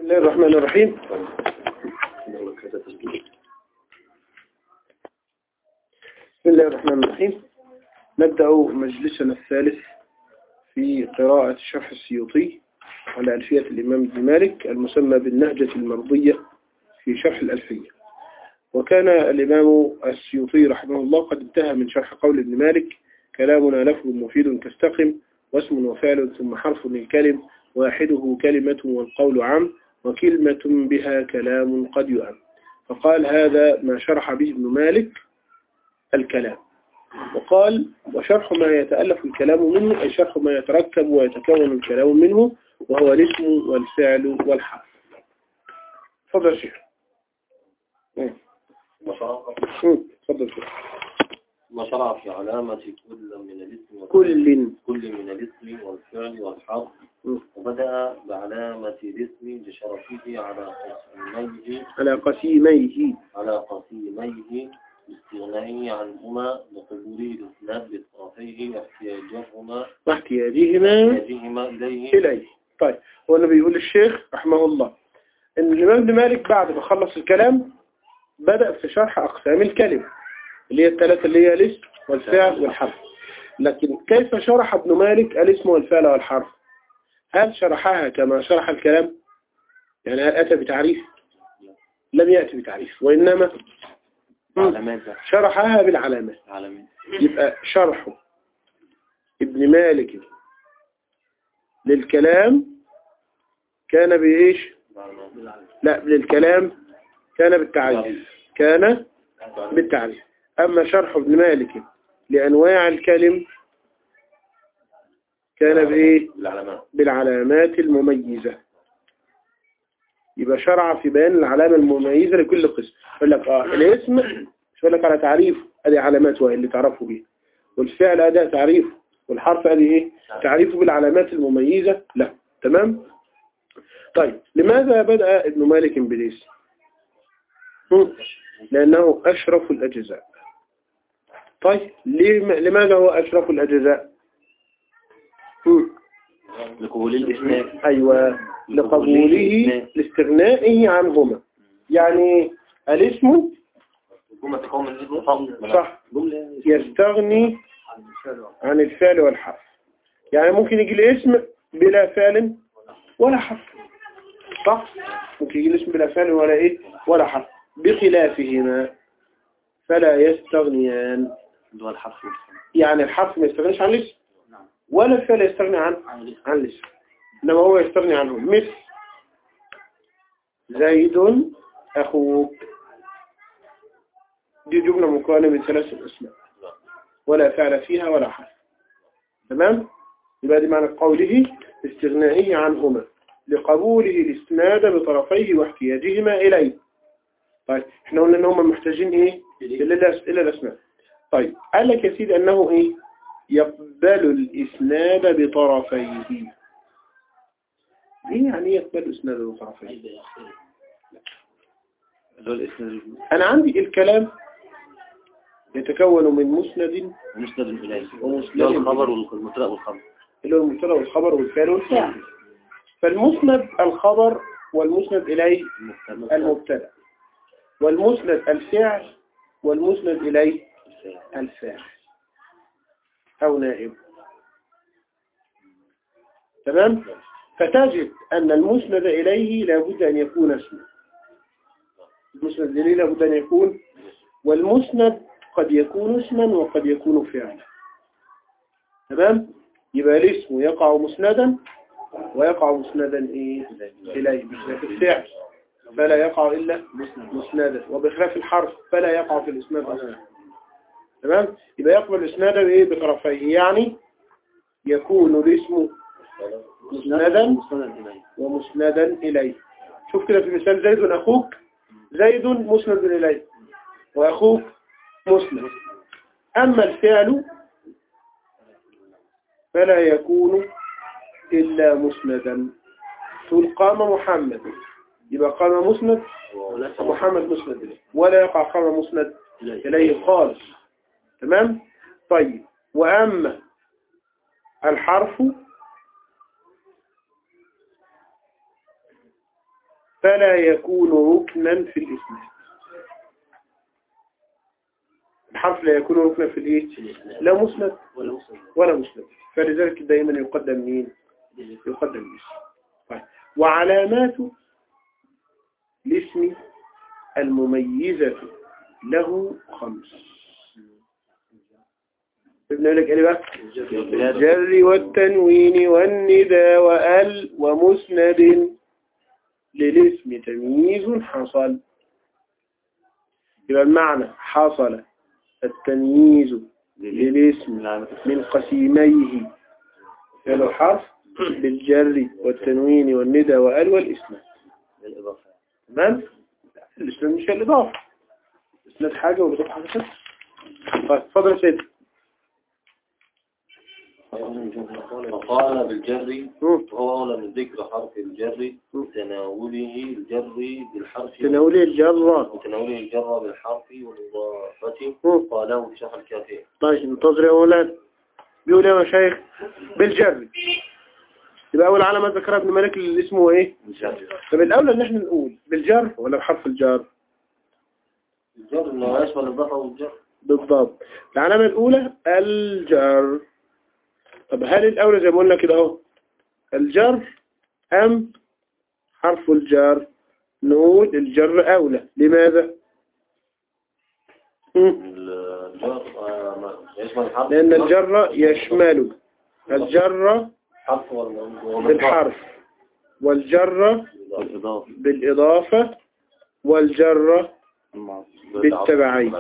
الله الرحمن الرحيم بسم الله الرحمن الرحيم نبدأ مجلسنا الثالث في قراءة شرح السيوطي على ألفية الإمام ابن مالك المسمى بالنهجة المرضية في شرح الألفية وكان الإمام السيوطي رحمه الله قد انتهى من شرح قول ابن مالك كلامنا لفظ مفيد كاستقم واسم وفعل ثم حرف للكلم واحده كلمة والقول عام وكلمة بها كلام قد يؤم فقال هذا ما شرح به ابن مالك الكلام وقال وشرح ما يتألف الكلام منه أي شرح ما يتركب ويتكون الكلام منه وهو الاسم والفعل والحرف تفضل شيخ تفضل شيخ وشرع في علامة كل من الاسم كل كل من الاسم والفعل والحرف م. وبدأ بعلامة الاسم لشرفه على قسميه على قسيميه على قسيميه باستغنائه عنهما لقبوله الاسناد بطرفيه واحتياجهما واحتياجهما احتياجهما إليه إليه طيب هو اللي بيقول الشيخ رحمه الله إن الإمام ابن مالك بعد ما خلص الكلام بدأ في شرح أقسام الكلمة اللي هي الثلاثة اللي هي الاسم والفعل والحرف لكن كيف شرح ابن مالك الاسم والفعل والحرف هل شرحها كما شرح الكلام يعني هل أتى بتعريف لم يأتي بتعريف وإنما علامات شرحها بالعلامات علامات يبقى شرح ابن مالك للكلام كان بإيش لا للكلام كان بالتعريف كان بالتعريف أما شرح ابن مالك لأنواع الكلم كان بإيه العلامات بالعلامات المميزة يبقى شرع في بيان العلامة المميزة لكل قسم يقول لك اه الاسم مش يقول لك على تعريف ادي علاماته اللي تعرفوا بيها والفعل ادي تعريف والحرف ادي ايه تعريفه بالعلامات المميزة لا تمام طيب لماذا بدأ ابن مالك بالاسم هم، لأنه أشرف الأجزاء طيب ليه- لماذا هو أشرف الأجزاء هم، لقبول الاسناد أيوة لقبوله لاستغنائه عنهما يعني الاسم جملة تقوم من الاسم فقط صح جملة يستغني عن الفعل والحرف يعني ممكن يجي الاسم بلا فعل ولا حرف صح ممكن يجي الاسم بلا فعل ولا ايه ولا حرف بخلافهما فلا يستغنيان اللي هو الحرف يعني الحرف ما يستغنيش عن الاسم ولا الفعل يستغني عن عن الاسم إنما هو يستغني عنه مثل زيد أخوك دي جملة مكونة من ثلاث أسماء ولا فعل فيها ولا حرف تمام يبقى دي معنى قوله استغنائه عنهما لقبوله الاسناد بطرفيه واحتياجهما إليه طيب احنا قلنا ان هم محتاجين ايه إلى الأس- إلى الأسماء طيب قال لك يا سيدي أنه ايه يقبل الإسناد بطرفيه ايه يعني ايه يقبل الإسناد بطرفيه اللي هو الاسناد أنا عندي الكلام يتكون من مسند مسند إليه ومسند اللي هو الخبر والمبتدا والخبر اللي هو المبتدا والخبر والفعل والفاعل فالمسند الخبر والمسند إليه المبتدا والمسند الفعل والمسند إليه الفاعل أو نائب تمام فتجد أن المسند إليه لابد أن يكون اسما المسند إليه لابد أن يكون والمسند قد يكون اسما وقد يكون فعلا تمام يبقى الاسم يقع مسندا ويقع مسندا إيه إليه بخلاف الفعل فلا يقع إلا مسندا وبخلاف الحرف فلا يقع في الإسناد أصلا تمام يبقى يقبل الإسناد بإيه بطرفيه يعني يكون الاسم مسندا مسند إليه ومسندا إليه شوف كده في مثال زيد أخوك زيد مسند إليه وأخوك مسند أما الفعل فلا يكون إلا مسندا تقول قام محمد يبقى قام مسند محمد مسند إليه ولا يقع قام مسند إليه خالص تمام طيب وأما الحرف فلا يكون ركنا في الإسناد الحرف لا يكون ركنا في الإيه لا مسند ولا مسند ولا مسند فلذلك دائما يقدم مين يقدم الاسم طيب وعلامات الاسم المميزة له خمس ابن لك ايه بقى الجر والتنوين والندى وال ومسند للاسم تمييز حصل يبقى المعنى حصل التمييز للاسم من قسيميه فعل الحرف بالجر والتنوين والندى وال والاسناد بالإضافة تمام الاسناد مش الإضافة الاسناد حاجة والإضافة حاجة ثانية طيب اتفضل يا سيدي وقال بالجر مم. وهو أولى من ذكر حرف الجر تناوله الجر بالحرف تناولي الجرة وتناوله الجر بالحرف والإضافة مم. قاله في شرح الكافية طيب انتظر يا أولاد بيقول يا مشايخ بالجر يبقى أول علامة ذكرها ابن مالك اللي اسمه إيه الجر طب الأولى إن إحنا نقول بالجر ولا بحرف الجر الجر إنه يشمل الإضافة والجر بالضبط العلامة الأولى الجر طب هل الأولى زي ما قلنا كده أهو الجر أم حرف الجر نقول الجر أولى لماذا؟ مم. الجر آه، ما- يشمل الحرف لأن الجر يشمل الجر حرف وال- بالحرف والجر بالإضافة بالإضافة والجر بالتبعية.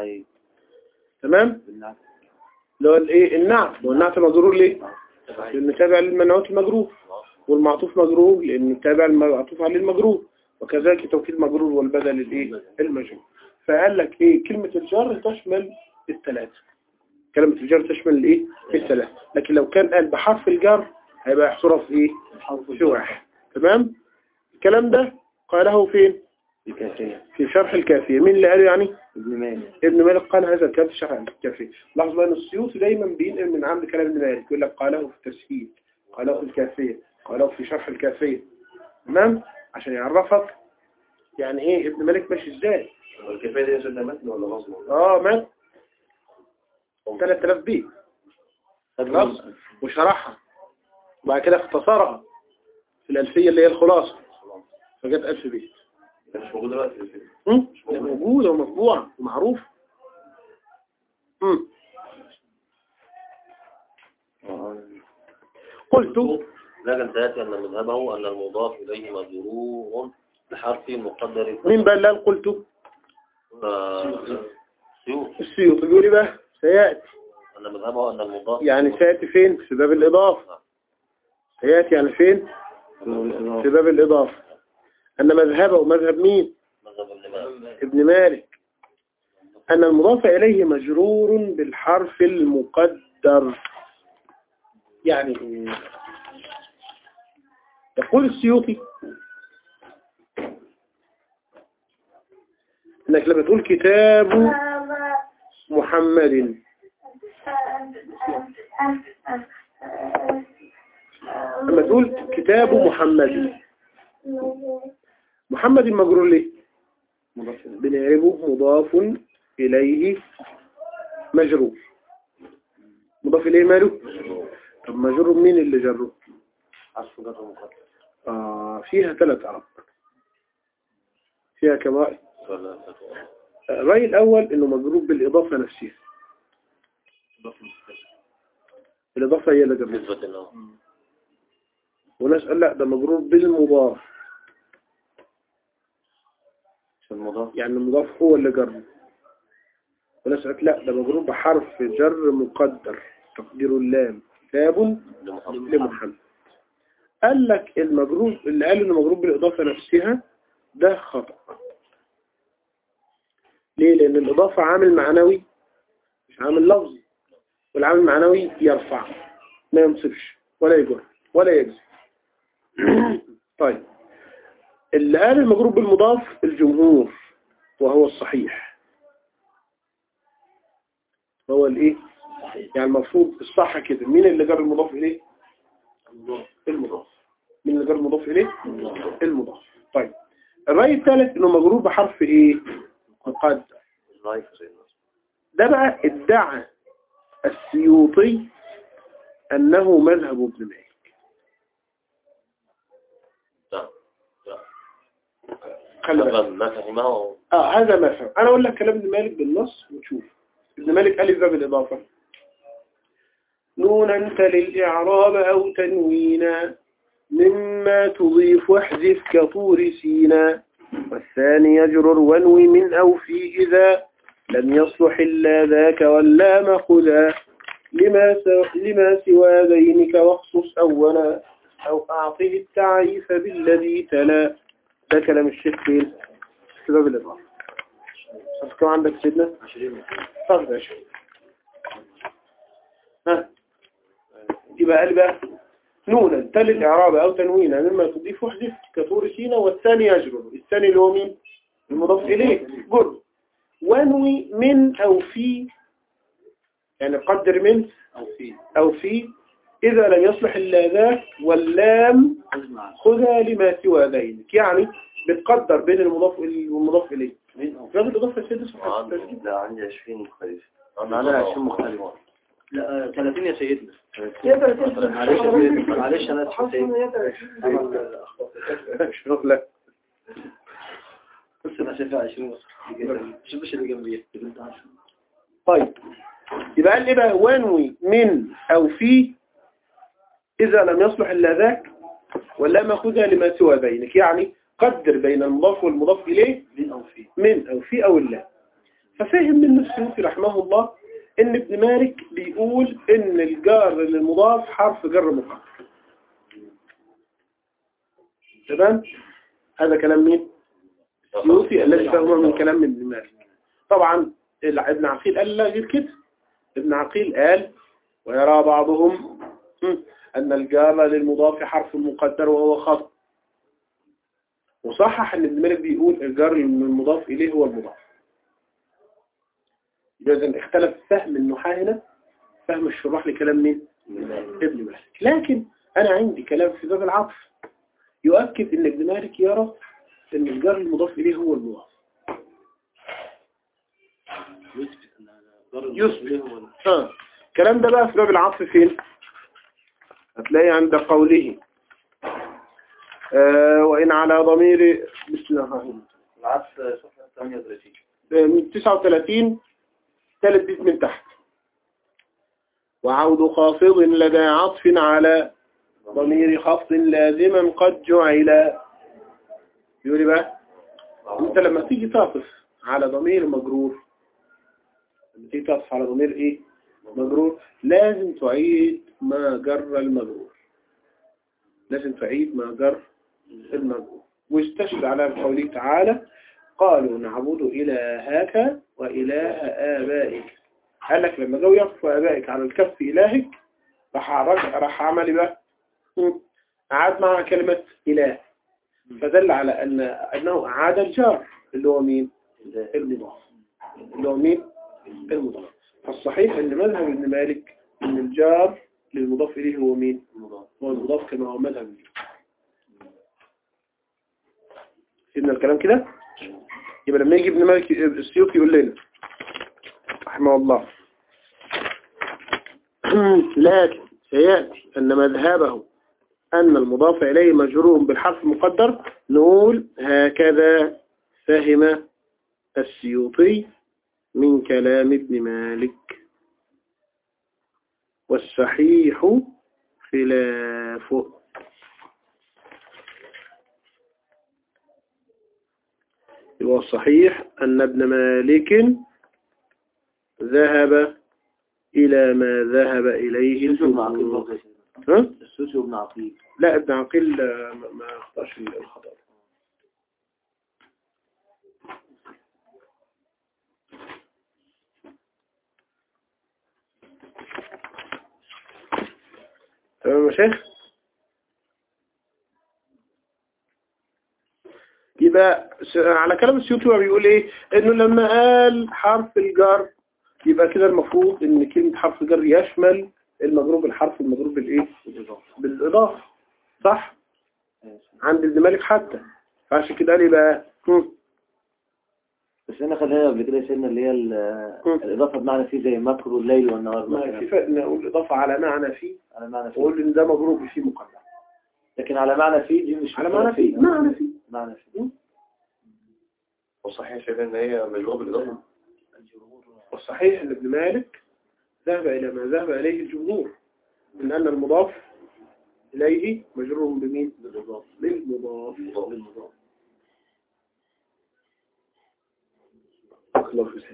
تمام؟ لو الإيه النعت والنعت مجرور ليه؟ لأن تابع للمنعوت المجرور والمعطوف مجرور لأن تابع المعطوف عليه المجرور وكذلك توكيد مجرور والبدل الايه المجرور فقال لك ايه كلمة الجر تشمل الثلاثة كلمة الجر تشمل الايه الثلاثة لكن لو كان قال بحرف الجر هيبقى يحصرها في ايه في واحد تمام الكلام ده قاله فين الكافية في شرح الكافية مين اللي قاله يعني ابن مالك ابن مالك قال هذا الكلام في شرح الكافية لاحظ بقى ان السيوطي دايما بينقل من عند كلام ابن مالك يقول لك قاله في التسهيل قاله في الكافية قاله في شرح الكافية تمام عشان يعرفك يعني ايه ابن مالك ماشي ازاي الكافية دي يسمى متن ولا مصنع؟ اه مات 3000 بيت خلاص وشرحها وبعد كده اختصرها في الألفية اللي هي الخلاصة فجت ألف بيت مش موجود دلوقتي في الفيلم. هم؟ موجودة ومطبوعة ومعروفة هم. قلت لكن سيأتي أن مذهبه أن المضاف إليه مجرور بحرف مقدر مين بقى اللي قال قلت آه، سيوف السيوط بيقول ايه بقى سيأتي أن مذهبه أن المضاف يعني سيأتي فين في باب الإضافة سيأتي يعني فين في باب الإضافة أن مذهبه ومذهب مين مذهب ابن مالك ابن مالك أن المضاف إليه مجرور بالحرف المقدر يعني إيه؟ يقول السيوطي انك لما تقول كتاب محمد لما تقول كتاب محمد محمد مجرور ليه بنعربه مضاف إليه مجرور مضاف إليه ماله طب مجرور مين اللي جره عصف جر مقدر آه فيها ثلاث أعراب فيها كم رأي ثلاثة الرأي الأول إنه مجرور بالإضافة نفسها الإضافة هي اللي جرت نسبة له وناس قال لا ده مجرور بالمضاف في المضاف يعني المضاف هو اللي جر وناس قالت لا ده مجرور بحرف جر مقدر تقدير اللام كتاب لمحمد لمحمد قال لك المجرور اللي قال انه مجرور بالإضافة نفسها ده خطأ ليه لأن الإضافة عامل معنوي مش عامل لفظي والعامل المعنوي يرفع ما ينصبش ولا يجر ولا يجزي طيب اللي قال المجرور بالمضاف الجمهور وهو الصحيح هو الايه يعني المفروض الصح كده مين اللي جاب المضاف اليه المضاف مين اللي جاب المضاف اليه المضاف طيب الرأي الثالث انه مجرور بحرف ايه مقدر لايف زي النص ده بقى ادعى السيوطي انه مذهب ابن مالك ده ده خلي بالك طبعا ما فهمه اه هذا ما فهم انا اقول لك كلام ابن مالك بالنص وتشوف ابن مالك قال باب الاضافه نونا تل الاعراب او تنوينا مما تضيف واحذف كطور سينا والثاني يجرر وانوي من او في اذا لم يصلح الا ذاك ولا مخذا لما سو... لما سوى ذينك واخصص اولا او اعطه التعريف بالذي تلا ده كلام الشيخ فين في باب الاضافه طب كم عندك سيدنا 20 فرد عشرين ها يبقى قال بقى نونا تل الإعراب أو تنوينا مما تضيف وحدث كطور سينا والثاني يجرر الثاني اللي هو مين المضاف إليه جر وانوي من أو في يعني قدر من او في أو في إذا لم يصلح إلا ذاك واللام اجمع خذها لما سوى ذلك يعني بتقدر بين المضاف والمضاف إليه مين او باب الإضافة السادس صفحة عندي 36. لا عندي 20 مختلف معنا 20 مختلف. لا 30 يا سيدنا معلش معلش معلش انا اسف يا سيدنا شوف لا بس انا شايفها 20 شوف ايش اللي جنبي طيب يبقى قال لي بقى وانوي من او في اذا لم يصلح الا ذاك ولا ماخذها لما سوى بينك يعني قدر بين المضاف والمضاف اليه مين او في من او في او لا ففهم من السيوطي رحمه الله ان ابن مالك بيقول ان الجار للمضاف حرف جر مقدر تمام هذا كلام مين السيوطي الذي فهمه من كلام ابن مالك طبعا ابن عقيل قال لا غير كده ابن عقيل قال ويرى بعضهم هم، أن الجار للمضاف حرف مقدر وهو خط وصحح أن ابن مالك بيقول الجار للمضاف إليه هو المضاف إذا اختلف فهم النحاة هنا فهم الشراح لكلام مين؟ ابن مالك لكن أنا عندي كلام في باب العطف يؤكد أن ابن مالك يرى أن الجار المضاف إليه هو المضاف يثبت ها الكلام ده بقى في باب العطف فين هتلاقي عند قوله آه وإن على ضمير بسم الله الرحمن الرحيم العطف صفحة 38 آه، من 39 ثالث بيت من تحت وعود خافض لدى عطف على ضمير خفض لازما قد جعل يقول لي بقى انت لما تيجي تعطف على ضمير مجرور لما تيجي تعطف على ضمير ايه مجرور لازم تعيد ما جر المجرور لازم تعيد ما جر المجرور واستشهد على قوله تعالى قالوا نعبد إلهك وإله آبائك قال لك لما جو يقف آبائك على الكف إلهك راح عرج- راح عمل إيه بقى مم. أعاد مع كلمة إله فدل على أن أنه أعاد الجار اللي هو مين المضاف اللي هو مين المضاف فالصحيح أن مذهب ابن مالك أن الجار للمضاف إليه هو مين هو المضاف كما هو مذهب ابن سيبنا الكلام كده يبقى لما يجي ابن مالك السيوطي يقول لنا رحمه الله لكن سيأتي أن مذهبه أن المضاف إليه مجرور بالحرف المقدر نقول هكذا فهم السيوطي من كلام ابن مالك والصحيح خلافه يبقى الصحيح أن ابن مالك ذهب إلى ما ذهب إليه السوسي ابن عقيل الجمهور. برضه يا سيدنا. ها؟ السوسي ابن عقيل لا ابن عقيل آه، ما- ما اخطأش الخطأ تمام يا شيخ يبقى س- على كلام السيوطي هو بيقول ايه انه لما قال حرف الجر يبقى كده المفروض ان كلمة حرف الجر يشمل المجرور بالحرف المجرور بالايه بالإضافة بالإضافة صح عند ابن مالك حتى فعشان كده قال لي بقى هم. بس احنا خدناها قبل كده سيدنا اللي هي ال- الإضافة بمعنى فيه زي مكر الليل والنهار ما في مثلا فرق نقول إضافة على معنى فيه على معنى فيه وقول إن ده مضروب فيه مقدر لكن على معنى فيه دي مش على معنى فيه معنى فيه معنى فيه وصحيح شايف ان هي مجروب بالاضافه والصحيح أن ابن مالك ذهب إلى ما ذهب إليه الجمهور من أن المضاف إليه مجرور بمين؟ بالمضاف للمضاف للمضاف الله يسلمك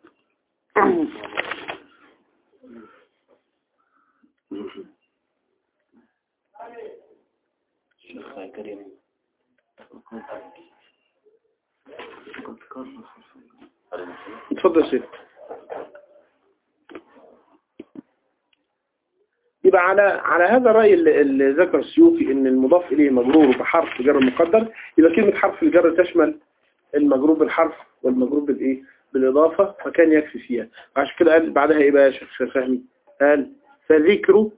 شيخ كريم اتفضل يا سيدي يبقى على على هذا الرأي اللي, اللي ذكر السيوطي ان المضاف اليه مجرور بحرف جر مقدر يبقى كلمة حرف الجر تشمل المجرور بالحرف والمجرور بالايه بالاضافة فكان يكفي فيها عشان كده قال بعدها ايه بقى يا شيخ شيخ فهمي قال فذكر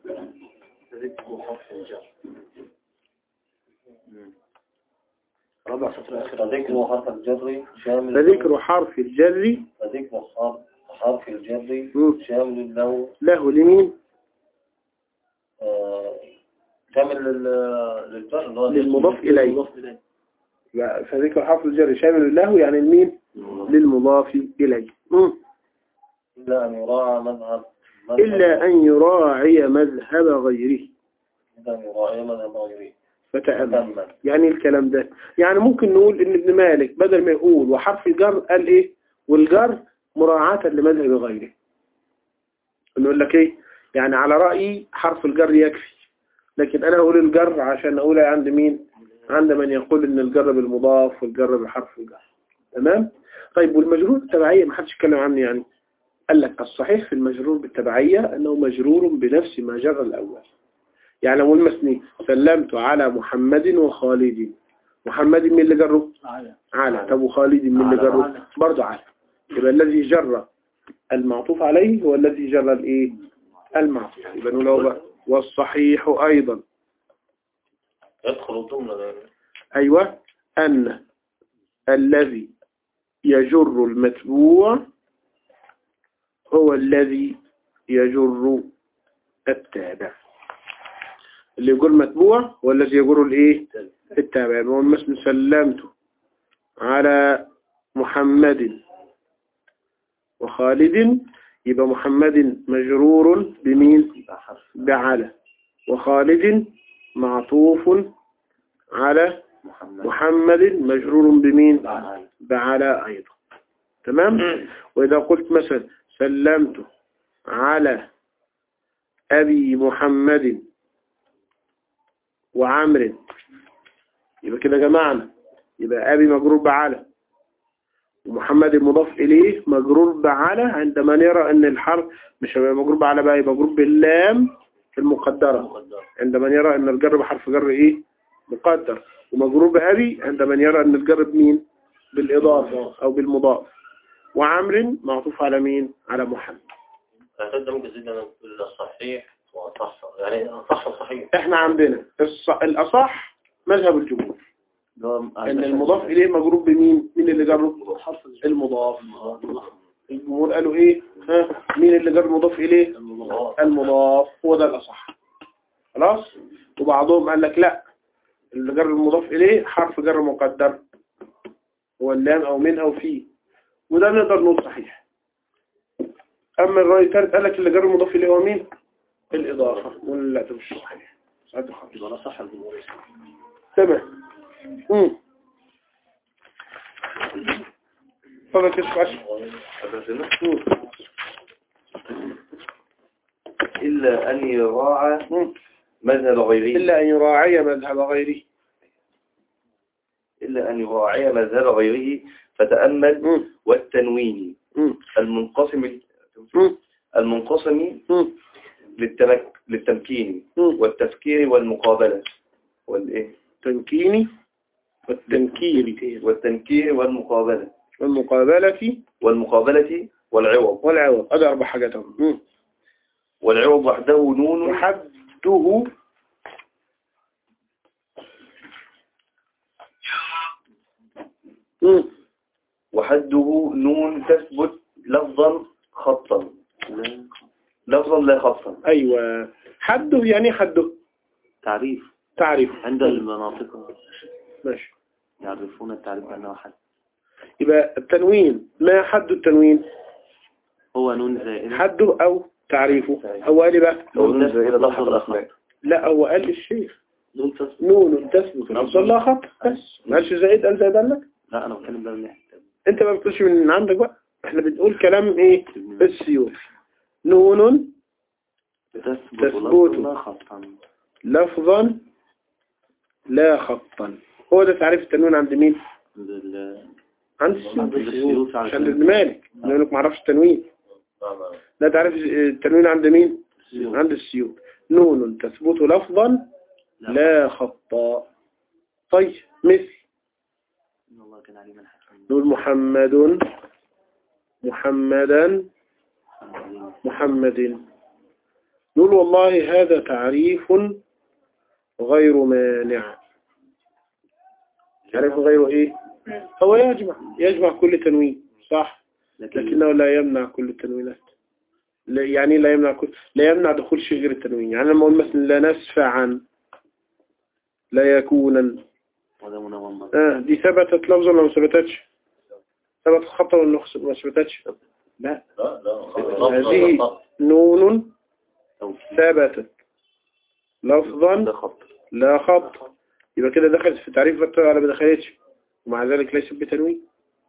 رابع سطر آخر فذكر حرف الجر شامل فذكر حرف الجر فذكر حرف حرف الجر مم. شامل له له لمين آه، شامل لل- للجر اللي هو للمضاف إليه يبقى فذكر حرف الجر شامل له يعني المين للمضاف إليه مم. إلا أن يراعى مذهب مذهب- إلا أن يراعي مذهب غيره إلا أن يراعي مذهب غيره فتأمل تأمل يعني إيه الكلام ده يعني ممكن نقول إن ابن مالك بدل ما يقول وحرف الجر قال إيه والجر مراعاة لمذهب غيره نقول لك إيه يعني على رأيي حرف الجر يكفي لكن أنا أقول الجر عشان أقول عند مين عند من يقول إن الجر بالمضاف والجر بحرف الجر تمام طيب والمجرور بالتبعية ما حدش اتكلم عنه يعني قال لك الصحيح في المجرور بالتبعية أنه مجرور بنفس ما جرى الأول يعني لو المثني سلمت على محمد وخالد محمد مين اللي جره على طب وخالد مين اللي جره برضه على يبقى الذي جر المعطوف عليه هو الذي جر الايه المعطوف يبقى نقول هو بقى والصحيح أيضا يدخل الضمن ده. أيوة أن الذي يجر المتبوع هو الذي يجر التابع اللي يجر المتبوع هو الذي يجر الايه التابع هو مثلا سلمت على محمد وخالد يبقى محمد مجرور بمين بعلى وخالد معطوف على محمد محمد مجرور بمين تعالى. بعلى أيضا تمام وإذا قلت مثلا سلمت على أبي محمد وعمر يبقى كده جمعنا يبقى أبي مجرور بعلى ومحمد مضاف إليه مجرور بعلى عندما نرى أن الحرف مش هيبقى مجرور بعلى بقى يبقى مجرور باللام المقدرة مقدر عندما يرى أن الجر بحرف جر إيه مقدر ومجرور بأبي عندما يرى أن الجر بمين بالإضافة أو بالمضاف وعمر معطوف على مين على محمد اعتقد ممكن زيادة الصحيح وصح يعني صح وصحيح احنا عندنا الص... الأصح مذهب الجمهور اللي هو أن المضاف إليه مجرور بمين مين اللي جره المضاف الجمهور قالوا إيه ها مين اللي جر المضاف إليه المضاف هو ده الأصح خلاص وبعضهم قال لك لا اللي جر المضاف إليه حرف جر مقدر هو اللام أو من أو في وده نقدر نقول صحيح أما الرأي الثالث قال لك اللي جر المضاف إليه هو مين الإضافة ولا لا ده مش صحيح ساعتها خالص يبقى ده صح الجمهور تمام امم فضل كشف عشر مم. إلا أن يراعى مم. مذهب غيره إلا أن يراعي مذهب غيره إلا أن يراعي مذهب غيره فتأمل مم. والتنوين مم. المنقسم مم. المنقسم مم. للتمك للتمكين مم. والتفكير والمقابلة والإيه تنكيني والتنكير والتنكير والمقابلة والمقابلة والمقابلة والعوض والعوض هذا أربع حاجات أهو. مم. والعوض وحده نون وحده مم. وحده نون تثبت لفظا خطا لفظا لا خطا أيوة حده يعني حده تعريف تعريف عند المناطق ماشي يعرفون التعريف بأنه حد يبقى التنوين ما حد التنوين هو نون زائدة حده أو تعريفه هو قال لي بقى لو نون زائدة ضحك الأخلاق لا هو قال لي الشيخ نون تثبت نون تثبت الأفضل لا خط بس ما قالش زائد قال زائد قال لك لا أنا بتكلم بقى من ناحية انت ما بتقولش من عندك بقى احنا بنقول كلام ايه السيوف نون تثبت تثبت. لفظا خطا لفظا لا خطا هو ده تعريف التنوين عند مين بال- عند عند السيوف السيوف عشان ابن مالك يقول لك ما اعرفش التنوين ده تعريف التنوين عند مين السيوف. عند السيوف نون تثبت لفظا لا خطا طيب مثل إن الله كان عليما حكيما نقول محمد محمدا محمد نقول والله هذا تعريف غير مانع تعريف غير ايه هو يجمع يجمع كل تنوين صح لكن لكنه لا يمنع كل التنوينات لا- يعني لا يمنع كل لا يمنع دخول شيء غير التنوين يعني لما اقول مثلا لا نسفعا لا يكونا وده منوم بقى. آه دي ثبتت لفظا ولا ما ثبتتش ثبتت خطا ولا ما ثبتتش لا لا لا هذه نون توكيد ثبتت لفظا ده خط لا خط يبقى كده دخلت في تعريف بطل ولا ما دخلتش ومع ذلك ليست بتنوين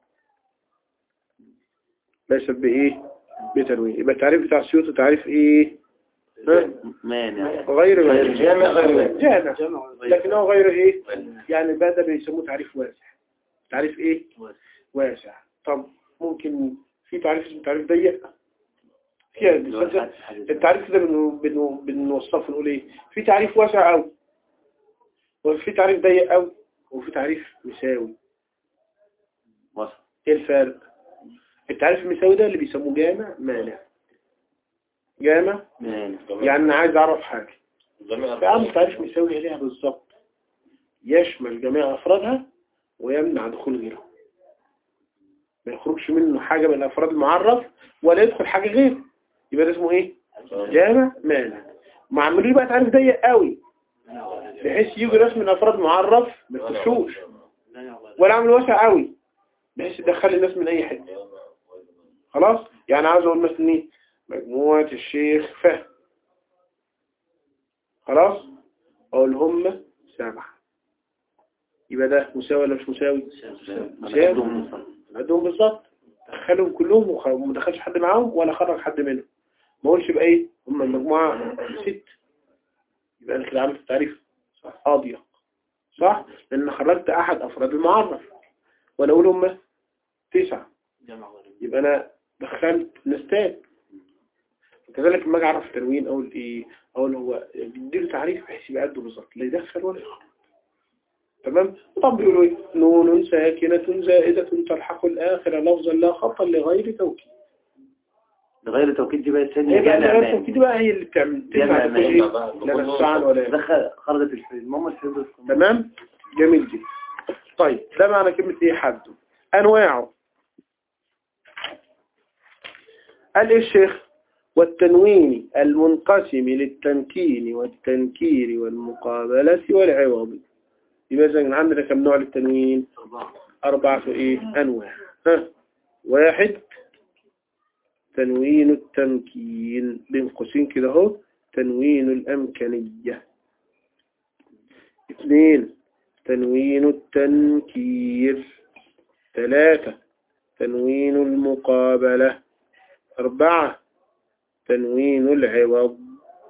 ليست بايه بتنوين يبقى التعريف بتاع السيوط تعريف ايه ها؟ مانع غير غير جامع غير جامع لكنه غير ايه يعني بقى ده بيسموه تعريف واسع تعريف ايه واسع طب ممكن في تعريف اسمه تعريف ضيق في التعريف ده بنو- بنو- بنوصفه نقول ايه في تعريف واسع قوي وفي تعريف ضيق قوي وفي تعريف مساوي وصل ايه الفرق التعريف المساوي ده اللي بيسموه جامع مانع جامع مانع يعني انا عايز اعرف حاجه جميع فعمل تعريف مساوي هي ليها بالظبط يشمل جميع افرادها ويمنع دخول غيرها ما يخرجش منه حاجه من الافراد المعرف ولا يدخل حاجه غيره يبقى ده اسمه ايه جامع مانع ما عملوش بقى تعريف ضيق قوي بحيث يجي ناس من افراد معرف ما يخشوش ولا عمل واسع قوي بحيث يدخل الناس من اي حته خلاص يعني عاوز اقول مثلا ايه مجموعه الشيخ فهد خلاص اقول هم سبعه يبقى ده مساوي ولا مش مساوي مساوي عندهم بالظبط دخلهم كلهم وخ- وما دخلش حد معاهم ولا خرج حد منهم ما اقولش بقى ايه هم المجموعه ست يبقى انا كده عملت تعريف اضيق صح لان خرجت احد افراد المعرف وانا اقول هم تسعه يبقى انا دخلت نستان كذلك لما اجي اعرف التنوين اقول ايه اقول هو بيديله تعريف بحيث يبقى قده بالظبط لا يدخل ولا يخرج تمام طب بيقولوا ايه نون ساكنة زائدة تلحق الآخر لفظا لا خطا لغير توكيد غير توكيد دي بقى الثانية هي بقى جامع غير مانع توكيد بقى هي اللي بتعمل جامع تسعة تقول مانع. ايه لا نسعان ولا دخل خرجت الحدود ماما الحدود تمام جميل جدا طيب ده معنى كلمة ايه حده انواعه قال ايه الشيخ والتنوين المنقسم للتمكين والتنكير والمقابلة والعوض يبقى إذا عندنا كم نوع للتنوين أربعة إيه أنواع ها واحد تنوين التمكين بين قوسين كده اهو تنوين الأمكانية اثنين تنوين التنكير ثلاثة تنوين المقابلة أربعة تنوين العوض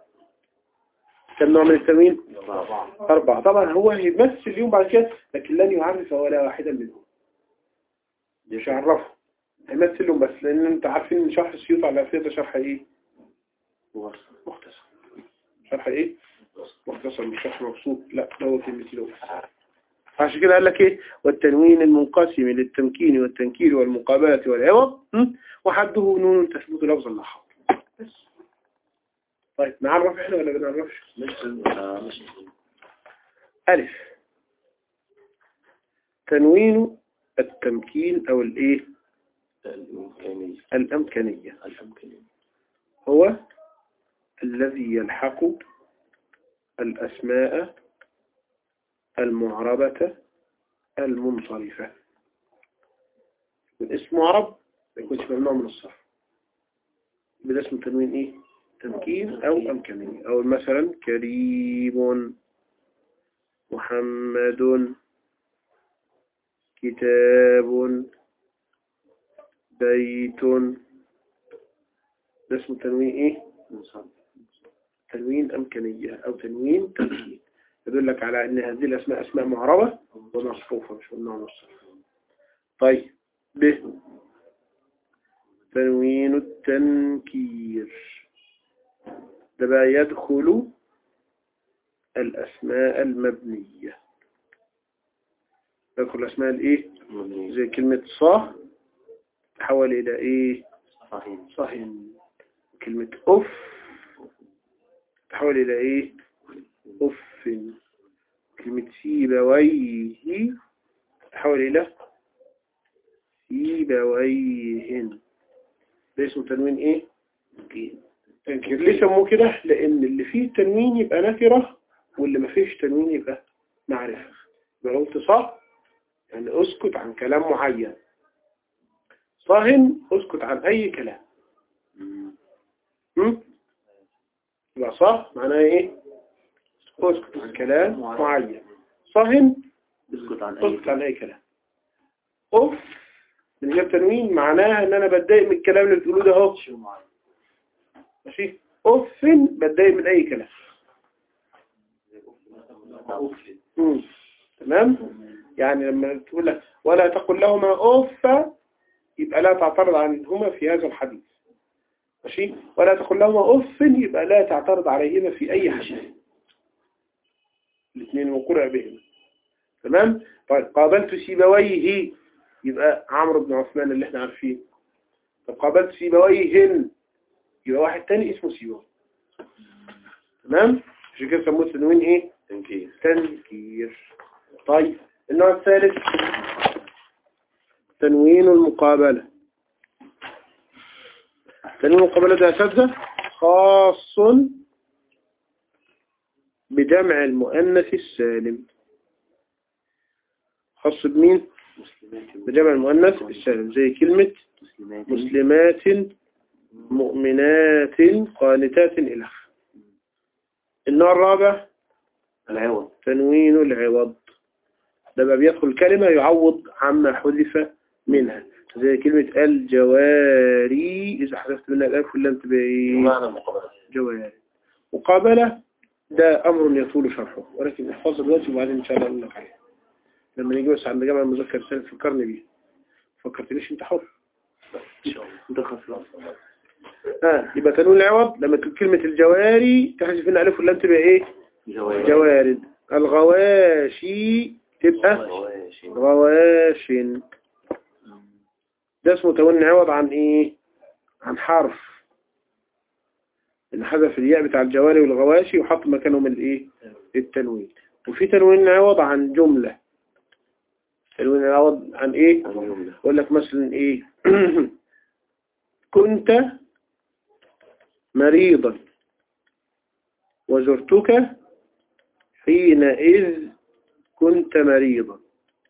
كم نوع من التنوين؟ أربعة طبعا هو هيمثل اليوم بعد كده لكن لن يعرف ولا واحدا منهم مش هيعرفه هيمثلهم بس لأن انت عارفين ان شرح السيوط على الألفية ده شرح ايه؟ مختصر شرح ايه؟ مختصر مش شرح مبسوط لا ده هو كلمتين بس عشان كده قال لك ايه والتنوين المنقسم للتمكين والتنكير والمقابلة والعوض م? وحده نون تثبت لفظا لا حق بس طيب نعرف احنا ولا ما نعرفش ألف تنوين التمكين أو الإيه الإمكانية الأمكانية الإمكانية هو الذي يلحق الأسماء المعربة المنصرفة الاسم معرب ما يكونش ممنوع من الصرف يبقى ده اسمه تنوين ايه تمكين او امكانية او مثلا كريم محمد كتاب بيت ده اسمه تنوين ايه تنوين امكانية او تنوين تمكين يدلك على ان هذه الاسماء اسماء معربة ومصفوفة مش ممنوع من الصرف طيب ب تنوين التنكير ده بقى يدخل الأسماء المبنية يدخل الأسماء الإيه زي كلمة صح تحول إلى إيه صحيح صح كلمة أف تحول إلى إيه أف كلمة سيبويه تحول إلى سيبويهن ده اسمه تنوين ايه تنكير ليه سموه كده لان اللي فيه تنوين يبقى نكرة واللي ما فيش تنوين يبقى معرفة يبقى لو قلت صح يعني اسكت عن كلام معين صاهن اسكت عن اي كلام م? يبقى صح معناه ايه اسكت عن كلام معين صاهن اسكت عن اسكت عن اي كلام اوف من غير تنوين معناها ان انا بتضايق من الكلام اللي بتقوله ده اهو ماشي اوف بتضايق من اي كلام مم. تمام يعني لما تقول لك ولا تقل لهما اوف يبقى لا تعترض عنهما في هذا الحديث ماشي ولا تقل لهما اوف يبقى لا تعترض عليهما في اي حديث الاثنين وقرع بهما تمام طيب قابلت سيبويه يبقى عمرو بن عثمان اللي احنا عارفين طب قابلت سيبويهن يبقى واحد تاني اسمه سيبوي تمام عشان كده سموه تنوين ايه تنكير تنكير طيب النوع الثالث تنوين المقابلة تنوين المقابلة ده أساتذة خاص بجمع المؤنث السالم خاص بمين بجمع المؤنث السالم زي كلمة مسلمات مؤمنات قانتات إلى آخره. النوع الرابع العوض تنوين العوض ده بقى بيدخل كلمة يعوض عما حذف منها زي كلمة الجواري إذا حذفت منها الألف واللام تبقى إيه؟ معنى المقابلة جواري مقابلة ده أمر يطول شرحه ولكن احفظه دلوقتي وبعدين إن شاء الله أقول لك عليه لما نيجي بس عند جامع المذكر الثالث فكرني بيه فكرتنيش أنت حر إن شاء الله انت خسران ها يبقى تنوين العوض لما تقول كلمة الجواري تحذف منها ألف واللام تبقى إيه جواب جوارد الغواشي تبقى غواشي. غواشن ده اسمه تنوين عوض عن ايه عن حرف اللي حذف الياء بتاع الجواري والغواشي وحط مكانهم الايه التنوين وفي تنوين عوض عن جملة تنوين عوض عن ايه يقول لك مثلا ايه كنت مريضا وزرتك حينئذ كنت مريضا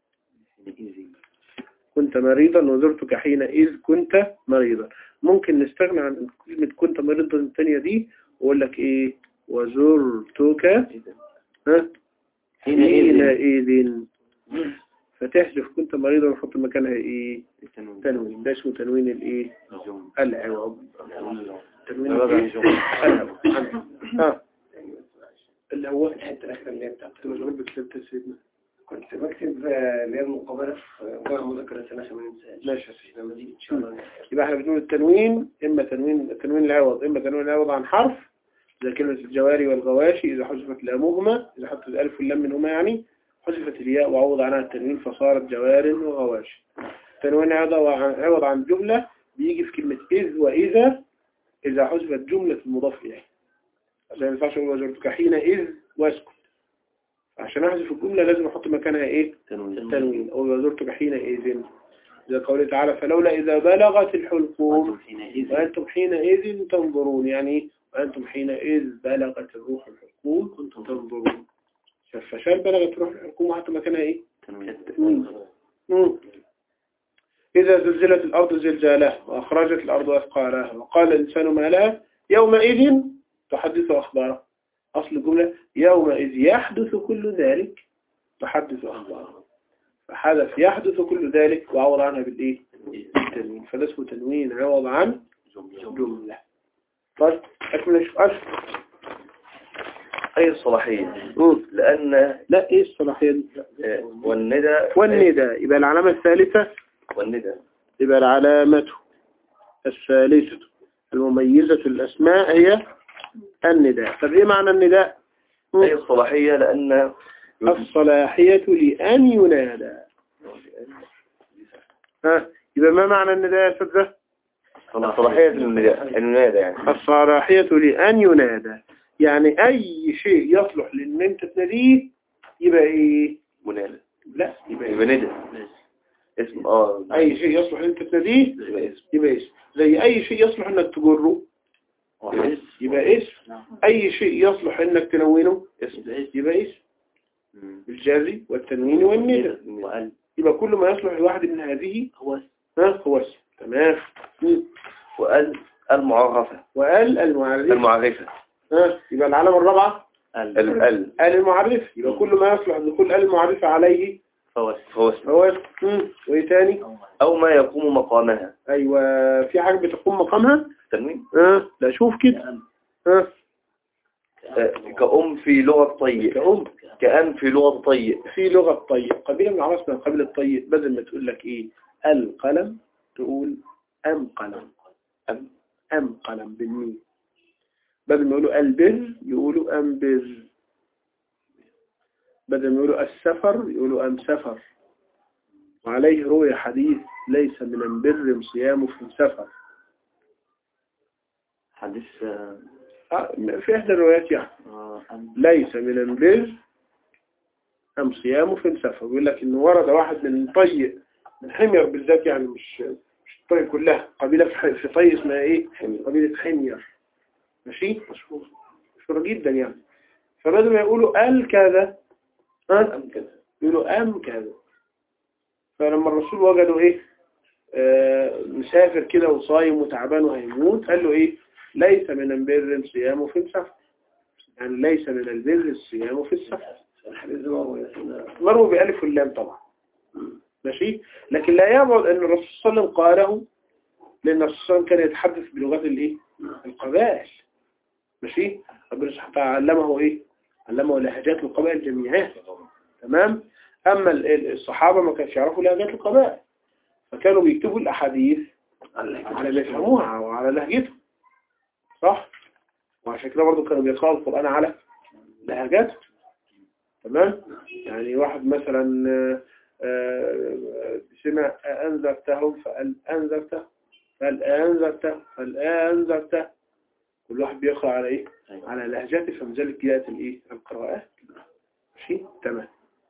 كنت مريضا وزرتك حينئذ كنت مريضا ممكن نستغنى عن كلمة كنت مريضا الثانية دي وأقول لك إيه وزرتك ها حينئذ فتحذف كنت مريضا ونحط مكانها إيه تنوين ده اسمه تنوين الإيه العوض تنوين الإيه؟ العوض ها اللي هو الحته الاخيره اللي هي بتاعت كنت مشغول بكتابة سيدنا كنت بكتب آه، اللي هي المقابله في جامع مذكره السنه عشان ما ننساش ماشي يا سيدي لما تيجي ان شاء الله يبقى احنا بنقول التنوين إما تنوين تنوين العوض إما تنوين العوض عن حرف زي كلمة الجواري والغواشي إذا حذفت لامهما إذا حطت الألف واللام منهما يعني حذفت الياء وعوض عنها التنوين فصارت جوار وغواشي تنوين عوض عن عوض عن جملة بيجي في كلمة إذ وإذا إذا حذفت جملة المضاف إليه عشان ما ينفعش أقول وزرتك حينئذ واسكت عشان احذف الجملة لازم احط مكانها ايه تنوين التنوين او وزرتك حينئذ إذا قوله تعالى فلولا إذا بلغت الحلقوم وأنتم حينئذ تنظرون يعني وأنتم حينئذ بلغت الروح الحلقوم كنتم تنظرون شاف فشال بلغت الروح الحلقوم وحتى مكانها إيه تنوين مم. إذا زلزلت الأرض زلزالها وأخرجت الأرض أثقالها وقال الإنسان ما لها يومئذ تحدث أخباره أصل الجملة يومئذ يحدث كل ذلك تحدث أخباره فحدث يحدث كل ذلك وعوض عنها بالإيه؟ بالتنوين فده اسمه تنوين عوض عن جملة طيب أكمل السؤال أي الصلاحية مم. لأن لا إيه الصلاحية دي؟ آه، والندى والندى يبقى العلامة الثالثة والندى يبقى العلامة الثالثة المميزة الأسماء هي النداء طب إيه معنى النداء أي الصلاحية لأن الصلاحية لأن ينادى ها يبقى ما معنى النداء يا أستاذ الصلاحية المنادى المنادى يعني الصلاحية لأن ينادى يعني أي شيء يصلح لأن أنت تناديه يبقى إيه منادى لا يبقى إيه؟ يبقى ندى اسم اه أي شيء يصلح أن أنت تناديه يبقى اسم يبقى اسم زي أي شيء يصلح أنك تجره يبقى اسم يبقى اسم أي شيء يصلح أنك تنونه اسم يبقى اسم مم. الجازي والتنوين والندى وقال يبقى كل ما يصلح لواحد من هذه هو ها هو اسم تمام مم. وقال المعرفة وقال المعرف المعرفة ها يبقى العلامة الرابعة قال ال ال قال المعرف يبقى كل ما يصلح دخول قال المعرفة عليه فهو فهو اسم هو اسم مم. وايه تاني أو ما يقوم مقامها ايوه في حاجة بتقوم مقامها تنوين ها لا شوف كده ها آه، كأم في لغة طيء كأم كأن في لغة طيء في لغة طيب قبيلة من عرفنا قبيلة طيب بدل ما تقول لك ايه القلم تقول ام قلم أم ام قلم بالميم بدل ما يقولوا البر يقولوا ام بر بدل ما يقولوا السفر يقولوا ام سفر وعليه روي حديث ليس من البر صيام في سفر حديث آه، آه، في احدى الروايات يعني آه، أم- ليس من البر أم صيام في سفر بيقول لك إنه ورد واحد من طي من حمير بالذات يعني مش مش الطي كلها قبيلة في ح- في طي اسمها إيه قبيلة حمير ماشي مشهور مشهورة جدا يعني فبدل ما يقولوا قال كذا ها أم كذا يقولوا أم كذا فلما الرسول وجدوا إيه آه مسافر كده وصايم وتعبان وهيموت قال له إيه ليس من البر صيامه في السفر يعني ليس من البر الصيام في السفر مروي بألف واللام طبعا ماشي لكن لا يبعد أن الرسول صلى الله عليه وسلم قاله لأن الرسول صلى الله عليه وسلم كان يتحدث بلغات الإيه القبائل ماشي ربنا سبحانه وتعالى علمه إيه علمه لهجات القبائل جميعها تمام أما ال- ال- الصحابة ما كانش يعرفوا لهجات القبائل فكانوا بيكتبوا الأحاديث على اللي يفهموها وعلى لهجتهم صح وعشان كده برضو كانوا بيقرأوا القرآن على لهجاته تمام يعني واحد مثلا آه، آه، سمع أنذرتهم فقال أنذرته فقال أنذرته فقال أنذرته كل واحد بيقرأ على إيه على لهجاته فمن ذلك جاءت الإيه القراءات ماشي تمام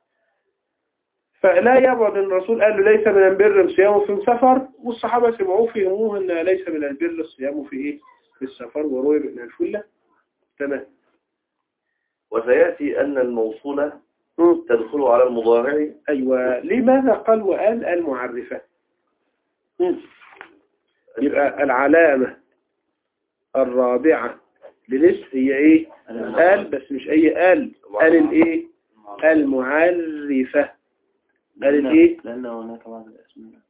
فلا يبعد ان الرسول قال له ليس من البر الصيام في السفر والصحابة سمعوه فهموه ان ليس من البر الصيام في ايه في السفر وروي بأن الفلة تمام وسيأتي أن الموصولة مم. تدخل على المضارع ايوه لماذا قال وقال المعرفة مم. يبقى العلامة الرابعة للاسم هي ايه قال بس مش اي قال قال الايه المعرفة قال الايه لأن هناك بعض الأسماء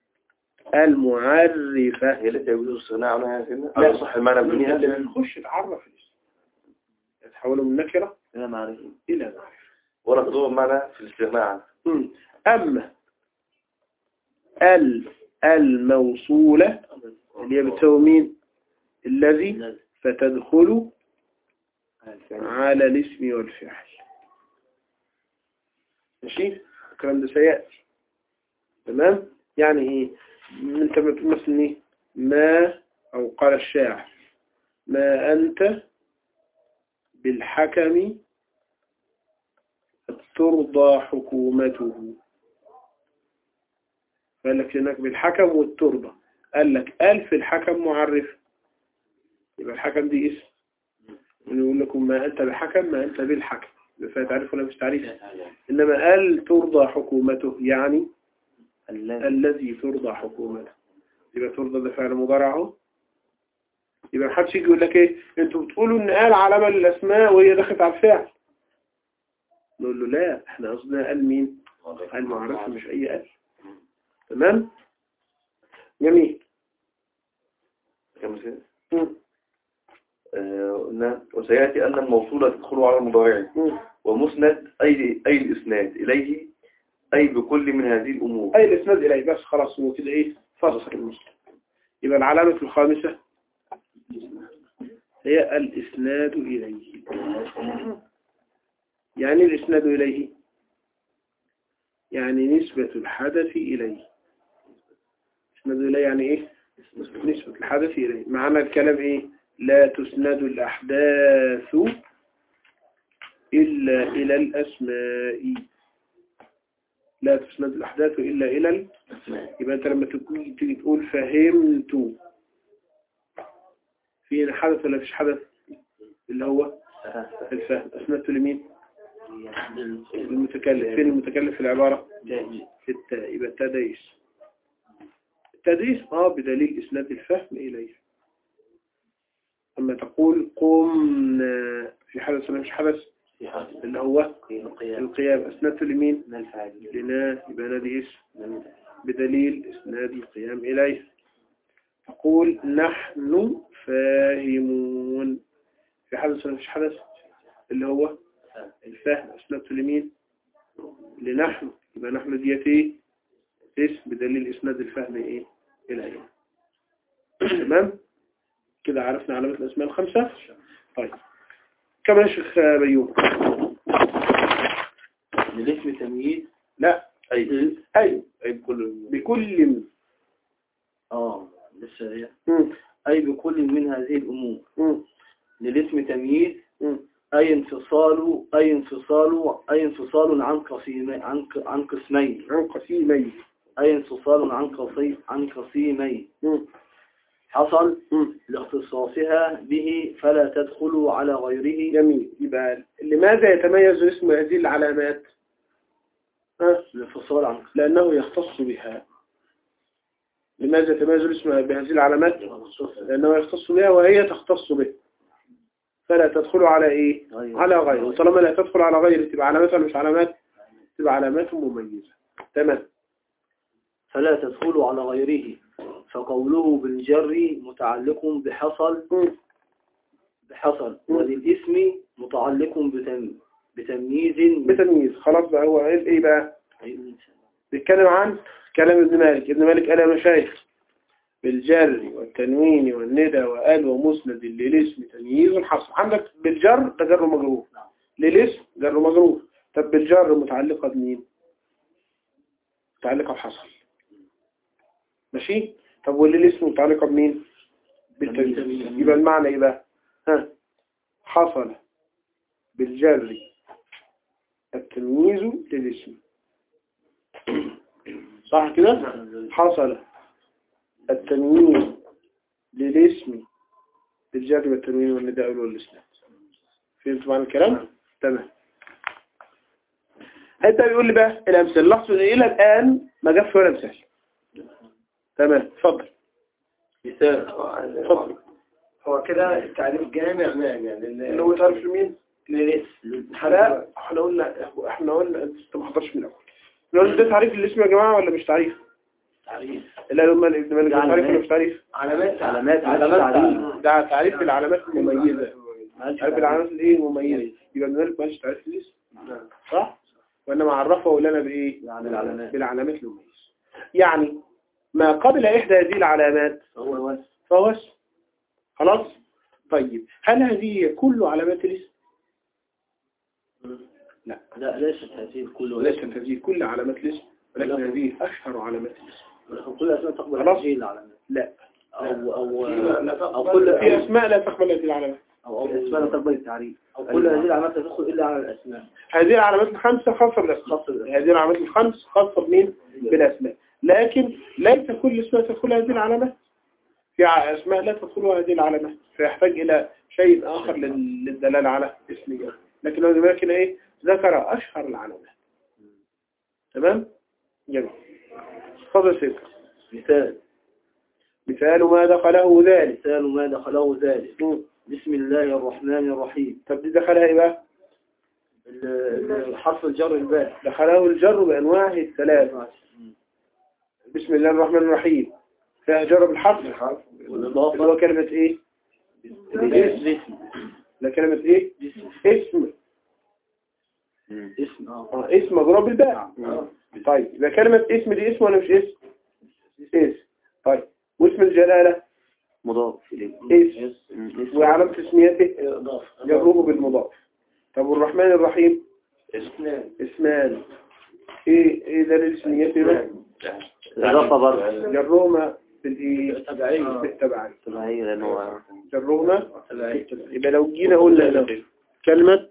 المعرفة هي التي يجوز الاستغناء عنها يا سيدنا لا. على صح المعنى لما بدونها نخش تعرف الاسم تحوله من نكرة لا معرفة إلى معرفة ولا تدور المعنى في الاستغناء عنها مم. أما ال الموصولة اللي هي بتساوي مين الذي فتدخل على الاسم والفعل ماشي الكلام ده سيأتي تمام يعني ايه انت بتقول مثلا ايه ما او قال الشاعر ما انت بالحكم ترضى حكومته قال لك هناك بالحكم والترضى قال لك ألف الحكم معرف يبقى الحكم دي اسم يقول لكم ما أنت بحكم ما أنت بالحكم يبقى فيها تعريف ولا مش تعريف إنما قال ترضى حكومته يعني الذي الذي ترضى حكومته يبقى ترضى ده فعل مضارع اهو يبقى محدش يجي يقول لك ايه انتوا بتقولوا ان قال علامة للاسماء وهي دخلت على الفعل نقول له لا احنا قصدنا قال مين قال معرفة مش اي قال تمام جميل كم سنة؟ مم. آه، قلنا وسيأتي أن الموصولة تدخل على المضارع مم. ومسند أي أي الإسناد إليه أي بكل من هذه الأمور اي الاسناد اليه بس خلاص هو كده ايه فصل المسلم يبقى العلامة الخامسة هي الاسناد اليه يعني الاسناد اليه يعني نسبة الحدث اليه اسناد اليه يعني ايه نسبة الحدث اليه معنى الكلام ايه لا تسند الاحداث الا الى الاسماء لا تسند الأحداث إلا إلى ال... يبقى أنت لما تقول تيجي تقول فهمت في هنا حدث ولا فيش حدث اللي هو الفهم أسندت لمين المتكلم فين المتكلم في العبارة في التاء يبقى التدريس التدريس اه بدليل إسناد الفهم إليه أما تقول قمنا في حدث ولا مش حدث اللي هو القيام أسندت لمين من الفاعل لنا يبقى نادي اسم بدليل إسناد القيام إليه تقول نحن فاهمون في حدث ولا مفيش حدث اللي هو الفهم أسندت لمين لنحن يبقى نحن ديت ايه اسم بدليل إسناد الفهم إيه إليه تمام كده عرفنا علامات الأسماء الخمسة طيب كما يا شيخ بيوم الاسم تمييز لا أي أي أي بكل بكل من اه لسه هي مم. أي بكل من هذه الأمور مم. للاسم تمييز مم. أي انفصال أي انفصال أي انفصال عن قسيمين عن ق- عن قسمين عن قسيمين أي انفصال عن قسي عن قسيمين مم. حصل مم. لاختصاصها به فلا تدخل على غيره جميل يبقى لماذا يتميز اسم هذه العلامات ها؟ الانفصال عن لأنه يختص بها لماذا يتميز الاسم بهذه العلامات لأنه يختص بها وهي تختص به فلا تدخل على إيه غيره. على غيره وطالما لا تدخل على غيره تبقى علامات ولا مش علامات تبقى علامات مميزة تمام فلا تدخل على غيره فقوله بالجر متعلق بحصل مم. بحصل مم. وللاسم متعلق بتم بتمييز بتمييز خلاص بقى هو قال إيه بقى بيتكلم عن كلام ابن مالك ابن مالك قال يا مشايخ بالجر والتنوين والندى وقال ومسند للاسم تمييز حصل عندك بالجر ده جر مجرور للاسم جر مجرور طب بالجر متعلقة بمين متعلقة بحصل ماشي طب وللاسم متعلقة بمين بالتمييز يبقى المعنى ايه بقى ها حصل بالجر التمييز للاسم صح كده حصل التنوين للاسم بالجر والتنوين والنداء والاسناد فهمت معنى الكلام تمام هيبدأ بيقول لي بقى الامثله لاحظوا ان الى الان ما جابش ولا مثال تمام اتفضل مثال اتفضل هو كده التعريف جامع نعم يعني اللي هو تعرف مين للاسم لا احنا قلنا احنا قلنا انت ما حضرش من الاول احنا قلنا ده تعريف الاسم يا جماعه ولا مش تعريف تعريف لا لما ابن مالك ده ده تعريف ولا علامات. مش تعريف علامات علامات علامات تعريف. ده تعريف العلامات المميزه تعريف العلامات الايه المميزه يبقى ابن مالك مالش تعريف الاسم صح وانما عرفه لنا بايه بالعلامات. بالعلامات المميزه يعني ما قبل احدى هذه العلامات هو الوصف فهو اسم خلاص طيب هل هذه كل علامات الاسم لا لا ليست هذه كل وليست هذه كل علامات الاسم ولكن هذه اشهر علامات الاسم كل اسماء تقبل خلاص. هذه العلامات لا او او لا او تقبل كل في اسماء لا تقبل هذه العلامات او او الاسماء لا تقبل التعريف او وكل هذه العلامات لا تدخل إلا على الأسماء هذه العلامات الخمسة خاصة بالأسماء هذه العلامات الخمس خاصة بمين؟ بالأسماء لكن ليس كل اسماء تدخل هذه العلامات في ع- أسماء لا تدخلها هذه العلامات فيحتاج إلى شيء آخر لل- للدلالة على اسمها لكن هو لكن إيه ذكر أشهر العلامات تمام؟ جميل تفضل سيدي مثال مثال ما دخله ذلك مثال ما دخله ذلك بسم الله الرحمن الرحيم طب دي دخلها إيه بقى؟ ال- ال- حرف الجر الباء دخله الجر بأنواعه الثلاث بسم الله الرحمن الرحيم فيها جر بالحرف اللي هو والإضافة كلمة إيه؟ اسم لا كلمة إيه؟ اسم اسم اه آه، اسم مضروب بالباء طيب يبقى كلمة اسم دي اسم ولا مش اسم اسم طيب واسم الجلالة مضاف إليه اسم وعلامة تسميته إضافة جره بالمضاف طب والرحمن الرحيم اسمان اسمان ايه ايه دليل اسميته بقى؟ إضافة برضه جرهما بالايه تبعية بالتبعية تبعية لأنه جرهما تبعية يبقى لو جينا قلنا له كلمة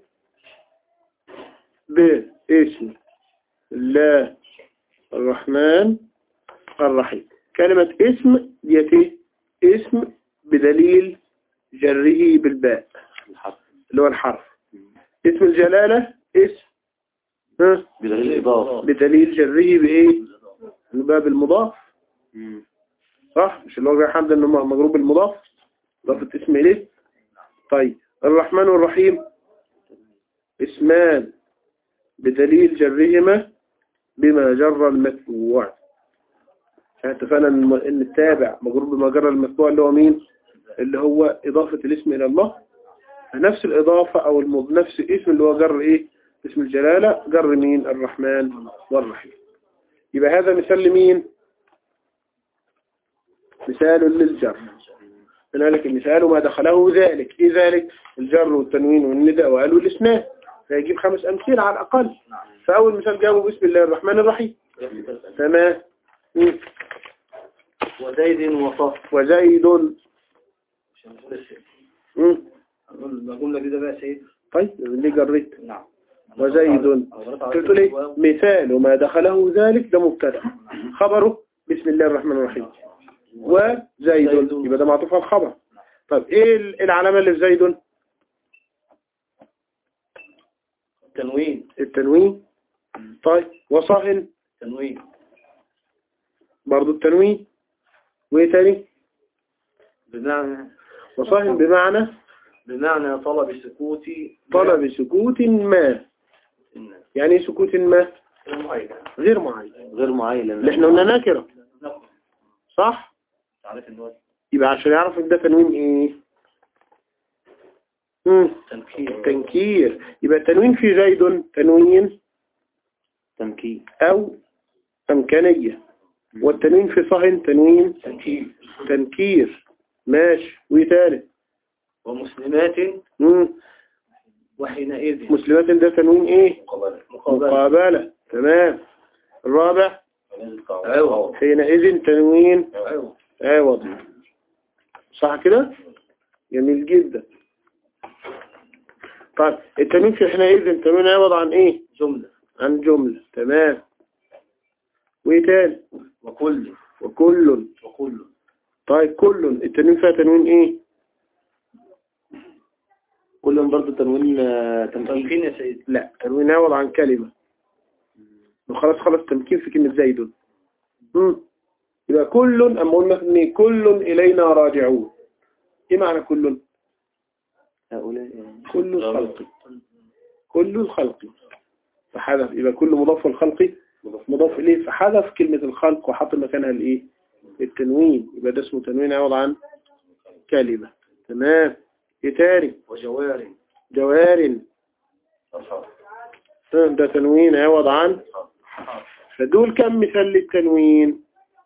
ب اسم الله الرحمن الرحيم كلمة اسم ديت ايه؟ اسم بدليل جره بالباء اللي هو الحرف اسم الجلالة اسم ها بدليل الإضافة بدليل جره بايه باب المضاف صح مش اللي هو زي حمد انه مجروب المضاف اضافه اسم اليه طيب الرحمن والرحيم اسمان بدليل جرهما بما جر المتبوع احنا اتفقنا ان إن التابع مجرور بما جر المتبوع اللي هو مين اللي هو اضافه الاسم الى الله نفس الاضافه او المض... نفس الاسم اللي هو جر ايه اسم الجلاله جر مين الرحمن والرحيم يبقى هذا مثال لمين مثال للجر من ذلك المثال ما دخله ذلك إيه ذلك الجر والتنوين والنداء وقالوا الاسنان فيجيب خمس أمثلة على الأقل فأول مثال جابه بسم الله الرحمن الرحيم تمام مم. وزيد وصف وزيد مم. الجملة كده بقى سيد طيب اللي جريت نعم وزيد قلت لي مثال ما دخله ذلك ده مبتدا خبره بسم الله الرحمن الرحيم وزيد يبقى ده معطوف على الخبر طيب ايه العلامة اللي في زيد تنوين التنوين طيب وصاهن تنوين برضو التنوين وايه تاني بمعنى وصاهن بمعنى بمعنى طلب سكوت طلب سكوت ما يعني ايه سكوت ما غير معين غير معين اللي احنا قلنا نكرة صح تعرف ان هو يبقى عشان يعرف ان ده تنوين ايه مم. تنكير تنكير يبقى التنوين في زيد تنوين تنكير او امكانية والتنوين في صهن تنوين تنكير تنكير ماشي وايه تالت ومسلمات مم. وحينئذ مسلمات ده تنوين ايه مقابلة مقابلة تمام الرابع عوض حينئذ تنوين عوض عوض صح كده جميل جدا طيب التنوين في حينئذ تنوين عوض عن ايه جملة عن جملة تمام وايه تاني وكل وكل وكل طيب كل التنوين فيها تنوين ايه كلهم برضو تنوين آه، تمكين تمكين يا سيدي لا تنوين عوض عن كلمة وخلاص خلاص تمكين في كلمة زيد مم. يبقى كل أما قلنا إن كل إلينا راجعون إيه معنى كل هؤلاء يعني كل الخلق كل الخلق فحذف يبقى كل مضاف الخلق مضاف إليه فحذف كلمة الخلق وحط مكانها الإيه التنوين يبقى ده اسمه تنوين عوض عن كلمة تمام إيه تاني وجوار جوار ده تنوين عوض عن فدول كم مثال للتنوين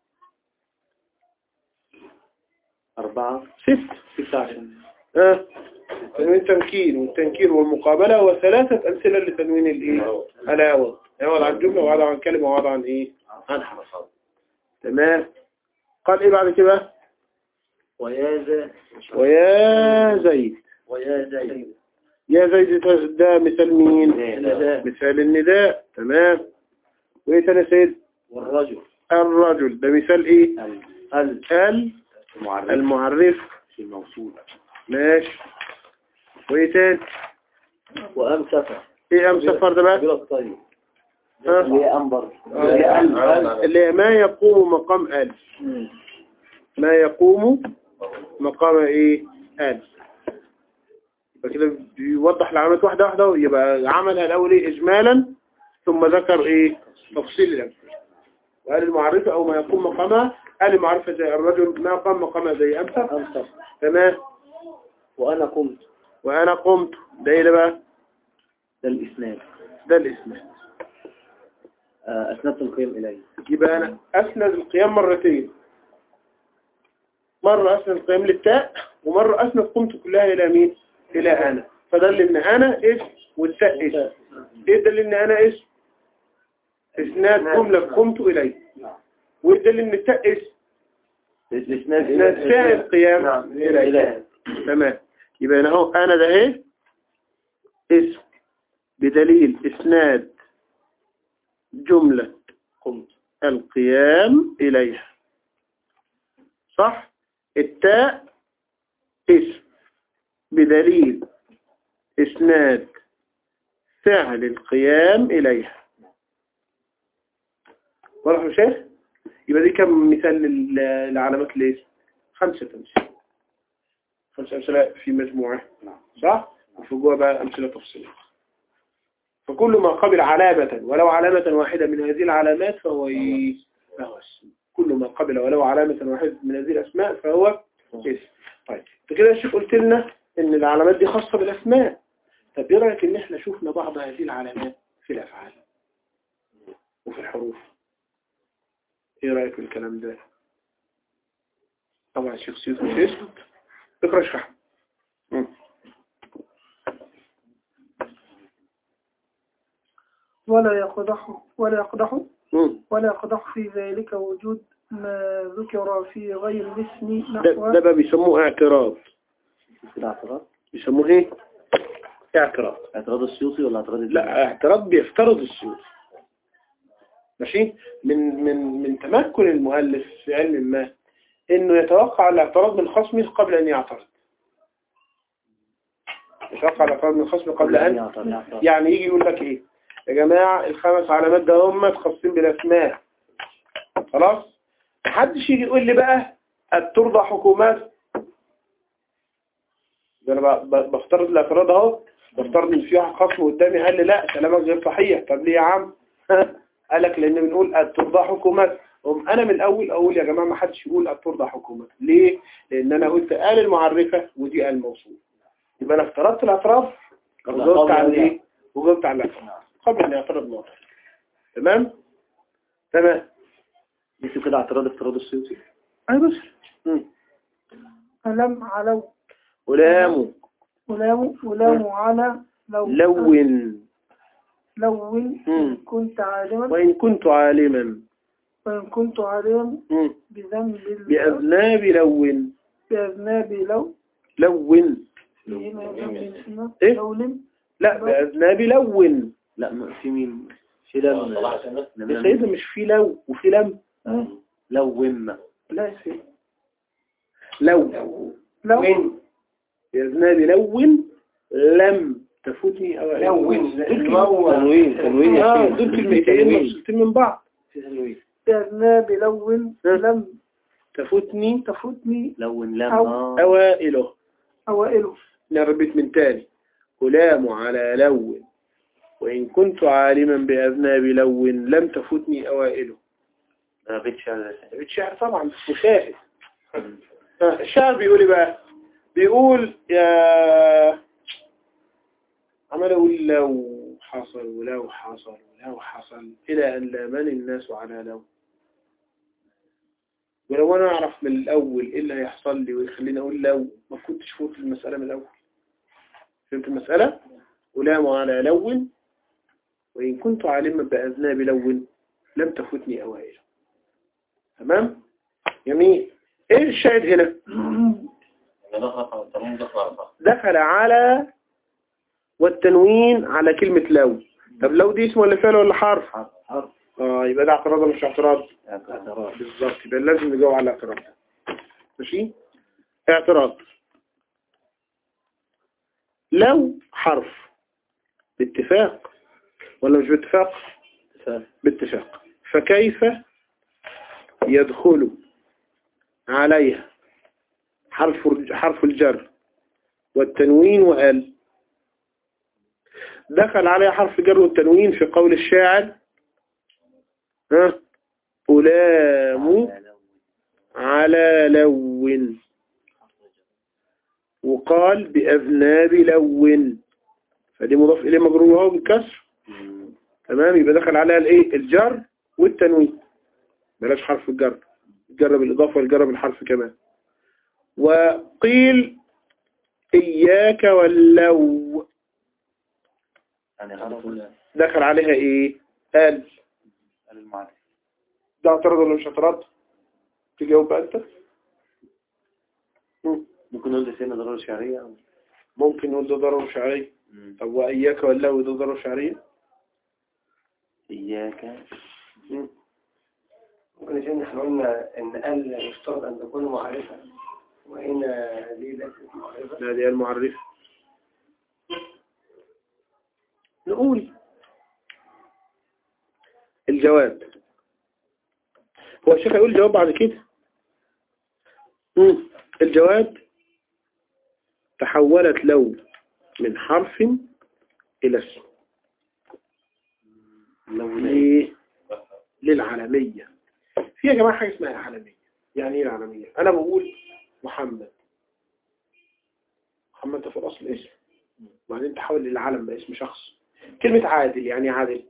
أربعة ست ستة عشر اه تنوين تمكين والتنكير والمقابلة وثلاثة أمثلة لتنوين الإيه العوض عوض عن جملة وعوض عن كلمة وعوض عن إيه عن حرف تمام قال إيه بعد كده ويا ذا ويا زيد ويا زيد يا زيد ده مثال مين نداء. مثال النداء تمام وايه تاني يا سيد والرجل الرجل ده مثال ايه ال ال ال المعرف المعرف في الموصول ماشي وايه تاني وأم سفر ايه ام سفر ده بقى قبيلة الطيب ها؟ اللي هي أنبر آه. اللي هي ما يقوم مقام ال ما يقوم مقام ايه ال يبقى كده بيوضح العلامات واحدة واحدة يبقى عملها الأول ايه إجمالا ثم ذكر ايه تفصيل الأمثلة وقال المعرفة أو ما يقوم مقامها قال المعرفة زي الرجل ما قام مقامها زي أمثل أم سفر تمام وأنا قمت وأنا قمت ده ايه ده بقى ده الإسناد ده الاسم آه، أسندت القيم إليه يبقى أنا أسند القيام مرتين مرة أسند القيام للتاء ومرة أسند قمت كلها إلى مين إلى أنا فدل إن أنا اسم والتاء اسم إيه دل إن أنا اسم إسناد جملة قمت إليه وإيه دل إن التاء اسم الإسناد إسناد فعل قيام إليه إليه تمام يبقى أنا أهو أنا ده إيه اسم بدليل إسناد جملة قمت القيام إليها صح التاء اسم بدليل إسناد فعل القيام إليها واضح يا شيخ يبقى دي كم مثال لل- لعلامات الاسم خمسة أمثلة خمسة أمثلة في مجموعة صح وفي جوه بقى أمثلة تفصيلية فكل ما قبل علامة ولو علامة واحدة من هذه العلامات فهو إيه؟ فهو اسم كل ما قبل ولو علامة واحدة من هذه الأسماء فهو اسم طيب انت كده يا شيخ قلت لنا إن العلامات دي خاصة بالأسماء طب ايه رأيك إن إحنا شفنا بعض هذه العلامات في الأفعال وفي الحروف ايه رأيك في الكلام ده طبعا الشيخ سيوف مش يسكت اقرأ اشرح مم. ولا يقدح ولا يقدح مم. ولا يقدح في ذلك وجود ما ذكر في غير الاسم ده, نحو ده بقى بيسموه اعتراض كده اعتراض بيسموه ايه اعتراض اعتراض السيوطي ولا اعتراض الجمهوري؟ لا اعتراض بيفترض السيوف ماشي من من من تمكن المؤلف في علم ما انه يتوقع الاعتراض من خصمه قبل ان يعترض يتوقع الاعتراض من خصمه قبل ان يعترض يعترض. يعني يجي يقول لك ايه يا جماعة الخمس علامات ده هم خاصين بالاسماء خلاص محدش يجي يقول لي بقى ترضى حكومات ده انا ب- ب- بفترض الاعتراض اهو بفترض ان في واحد خصم قدامي قال لي لا كلامك غير صحيح طب ليه يا عم قال لك لان بنقول ترضى حكومات هم انا من الاول اقول يا جماعه ما حدش يقول ترضى حكومات ليه لان انا قلت قال المعرفه ودي قال الموصول يبقى انا افترضت الاعتراض وجاوبت على ايه وجاوبت على الاعتراض قبل ان يعترض موضوع تمام تمام يكتب كده اعتراض افتراض السيوطي اي بس مم. ألم علو ولام ولام ولام على لو لون لون مم. كنت عالما وإن كنت عالما وإن كنت عالما مم. بذنب ال- بأذناب لون بأذناب لو لون فيهما ذنب إيه؟ لول لا بأذناب لون لا ما في مين في لم صلاح السنة. لم- يا سيدي مش في لو وفي لم لو وم لا يا سيدي لو لو وين بأذناب لون لم تفوتني أو لون. تنوين تنوين يا اه شيخ. دول كلمتين مفصولتين من بعض في تنوين بأذناب لون ها؟ لم تفوتني تفوتني لون لم أو- آه. أوائله أوائله نربط من تاني غلام على لون وإن كنت عالما بأذناب لون لم تفوتني أوائله ده بيت شعر الشعر طبعا مشاهد آه، الشعر بيقول ايه بقى بيقول يا عمال اقول لو حصل ولو حصل ولو حصل الى ان لامني الناس على لو ولو انا اعرف من الاول ايه اللي هيحصل لي ويخليني اقول لو ما كنتش فوت المسألة من الاول فهمت المسألة ولام على لون وإن كنت عالما بأذناب لون لم تفوتني أوائل تمام جميل ايه الشاهد هنا إن دخل التنوين دخل على صح دخل على والتنوين على كلمة لو طب لو دي اسم ولا فعل ولا حرف حرف حرف اه يبقى ده اعتراض ولا مش اعتراض اعتراض بالظبط يبقى لازم نجاوب على الاعتراض ماشي اعتراض لو حرف باتفاق ولا مش باتفاق باتفاق فكيف يدخل عليها حرف حرف الجر والتنوين وال دخل عليها حرف الجر والتنوين في قول الشاعر ها ألام على لو وقال بأذناب لو فدي مضاف إليه مجرور وهو بالكسر تمام يبقى دخل عليها الايه الجر والتنوين بلاش حرف الجر الجر بالإضافة والجر بالحرف كمان وقيل إياك واللو يعني حرف دخل عليها ايه قال المعرفة ده اعتراض ولا مش اعتراض تجاوب بقى انت مم. ممكن نقول دي سنة ضرورة شعرية أو ممكن نقول ده ضرر شعري طب وإياك واللو ده ضرر شعرية إياك مم. ممكن عشان احنا قلنا ان ال يشترط ان تكون معرفة وهنا دي ليست معرفة لا دي المعرفة نقول الجواب هو الشيخ هيقول جواب بعد كده مم. الجواب تحولت لو من حرف إلى اسم لو ليه؟ للعالمية في يا جماعة حاجة اسمها عالمية يعني ايه العالمية انا بقول محمد محمد ده في الاصل اسم وبعدين تحول للعالم بقى اسم شخص كلمة عادل يعني إيه عادل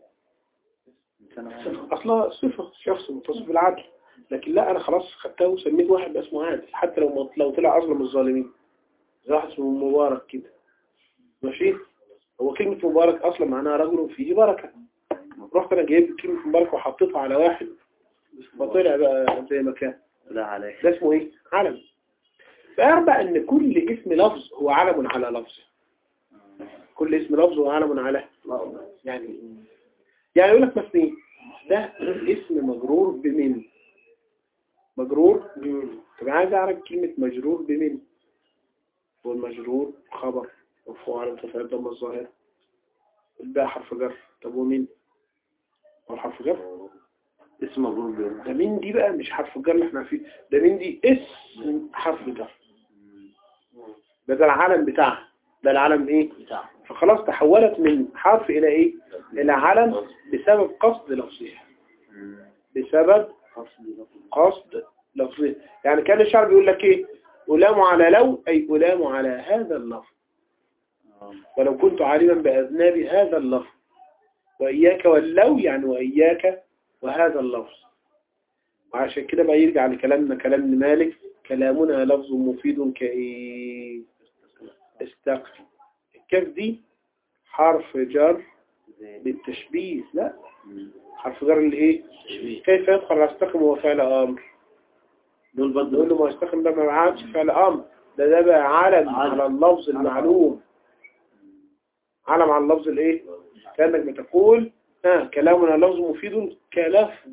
اصلا صفة شخص متصف بالعدل لكن لا انا خلاص خدتها وسميت واحد بقى اسمه عادل حتى لو لو طلع اظلم الظالمين زي واحد اسمه مبارك كده ماشي هو كلمة مبارك اصلا معناها رجل فيه بركة رحت انا جايب كلمة مبارك وحطيتها على واحد فطلع بقى زي ما كان لا عليك ده اسمه ايه علم فاعرف بقى ان كل اسم لفظ هو علم على لفظ كل اسم لفظ هو علم على يعني يعني يقول لك مثلا ايه ده اسم مجرور بمن مجرور بمن طب عايز اعرف كلمة مجرور بمن هو المجرور خبر مرفوع على متفاعل ضم الظاهر الباء حرف جر طب ومين هو حرف جر اسم مبرور به ده مين دي بقى مش حرف الجر اللي احنا عارفين ده مين دي اسم حرف جر ده ده العلم بتاعها ده العلم ايه بتاعه فخلاص تحولت من حرف الى ايه الى علم بسبب قصد لفظها بسبب قصد لفظها يعني كان الشعر بيقول لك ايه ألام على لو أي ألام على هذا اللفظ ولو كنت عالما بأذناب هذا اللفظ وإياك واللو يعني وإياك وهذا اللفظ وعشان كده بقى يرجع لكلامنا كلام ابن مالك كلامنا لفظ مفيد كإيه استقر الكاف دي حرف جر بالتشبيه لا حرف جر الايه كيف يدخل على استقم هو فعل امر دول نقول برضه له ما استقم ده ما عادش فعل امر ده ده بقى علم علم. على اللفظ المعلوم علم على اللفظ الايه كانك بتقول ها كلامنا لفظ مفيد كلفظ